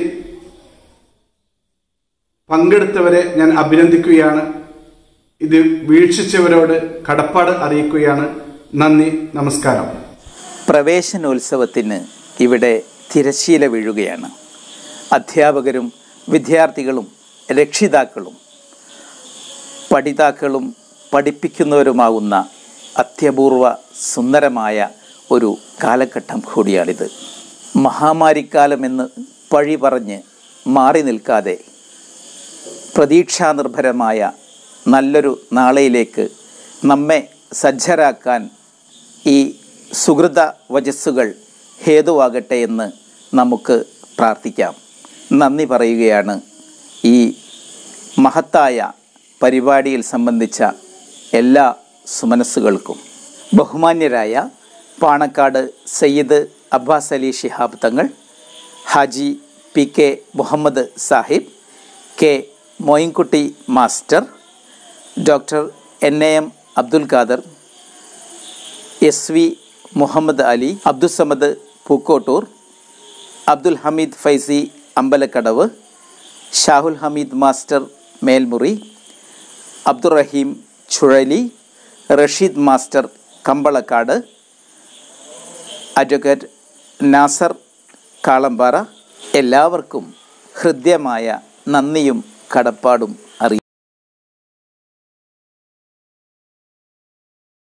പങ്കെടുത്തവരെ ഞാൻ അഭിനന്ദിക്കുകയാണ് ഇത് വീക്ഷിച്ചവരോട് കടപ്പാട് അറിയിക്കുകയാണ് നന്ദി നമസ്കാരം പ്രവേശനോത്സവത്തിന് ഇവിടെ തിരശ്ശീല വീഴുകയാണ് അധ്യാപകരും വിദ്യാർത്ഥികളും രക്ഷിതാക്കളും പഠിതാക്കളും പഠിപ്പിക്കുന്നവരുമാകുന്ന അത്യപൂർവ സുന്ദരമായ ഒരു കാലഘട്ടം കൂടിയാണിത് മഹാമാരിക്കാലമെന്ന് പഴി പറഞ്ഞ് മാറി നിൽക്കാതെ പ്രതീക്ഷാനിർഭരമായ നല്ലൊരു നാളെയിലേക്ക് നമ്മെ സജ്ജരാക്കാൻ ഈ സുഹൃത വചസ്സുകൾ ഹേതുവാകട്ടെ എന്ന് നമുക്ക് പ്രാർത്ഥിക്കാം നന്ദി പറയുകയാണ് ഈ മഹത്തായ പരിപാടിയിൽ സംബന്ധിച്ച എല്ലാ സുമനസ്സുകൾക്കും ബഹുമാന്യരായ Panakkad Sayyid Abbas Ali Shihab Thangal Haji P K Muhammad Sahib K Moinkutty master doctor N A M Abdul Khader S V Muhammad Ali Abdussamad Pookkottur Abdul Hameed Faizy Ambalakkadavu Shahul Hameed master Melmuri Abdurahim Chuzhali Rasheed master Kambalakkad advocate Nasar Kalambara എല്ലാവർക്കും ഹൃദ്യമായ നന്ദിയും കടപ്പാടും അറിയിക്കും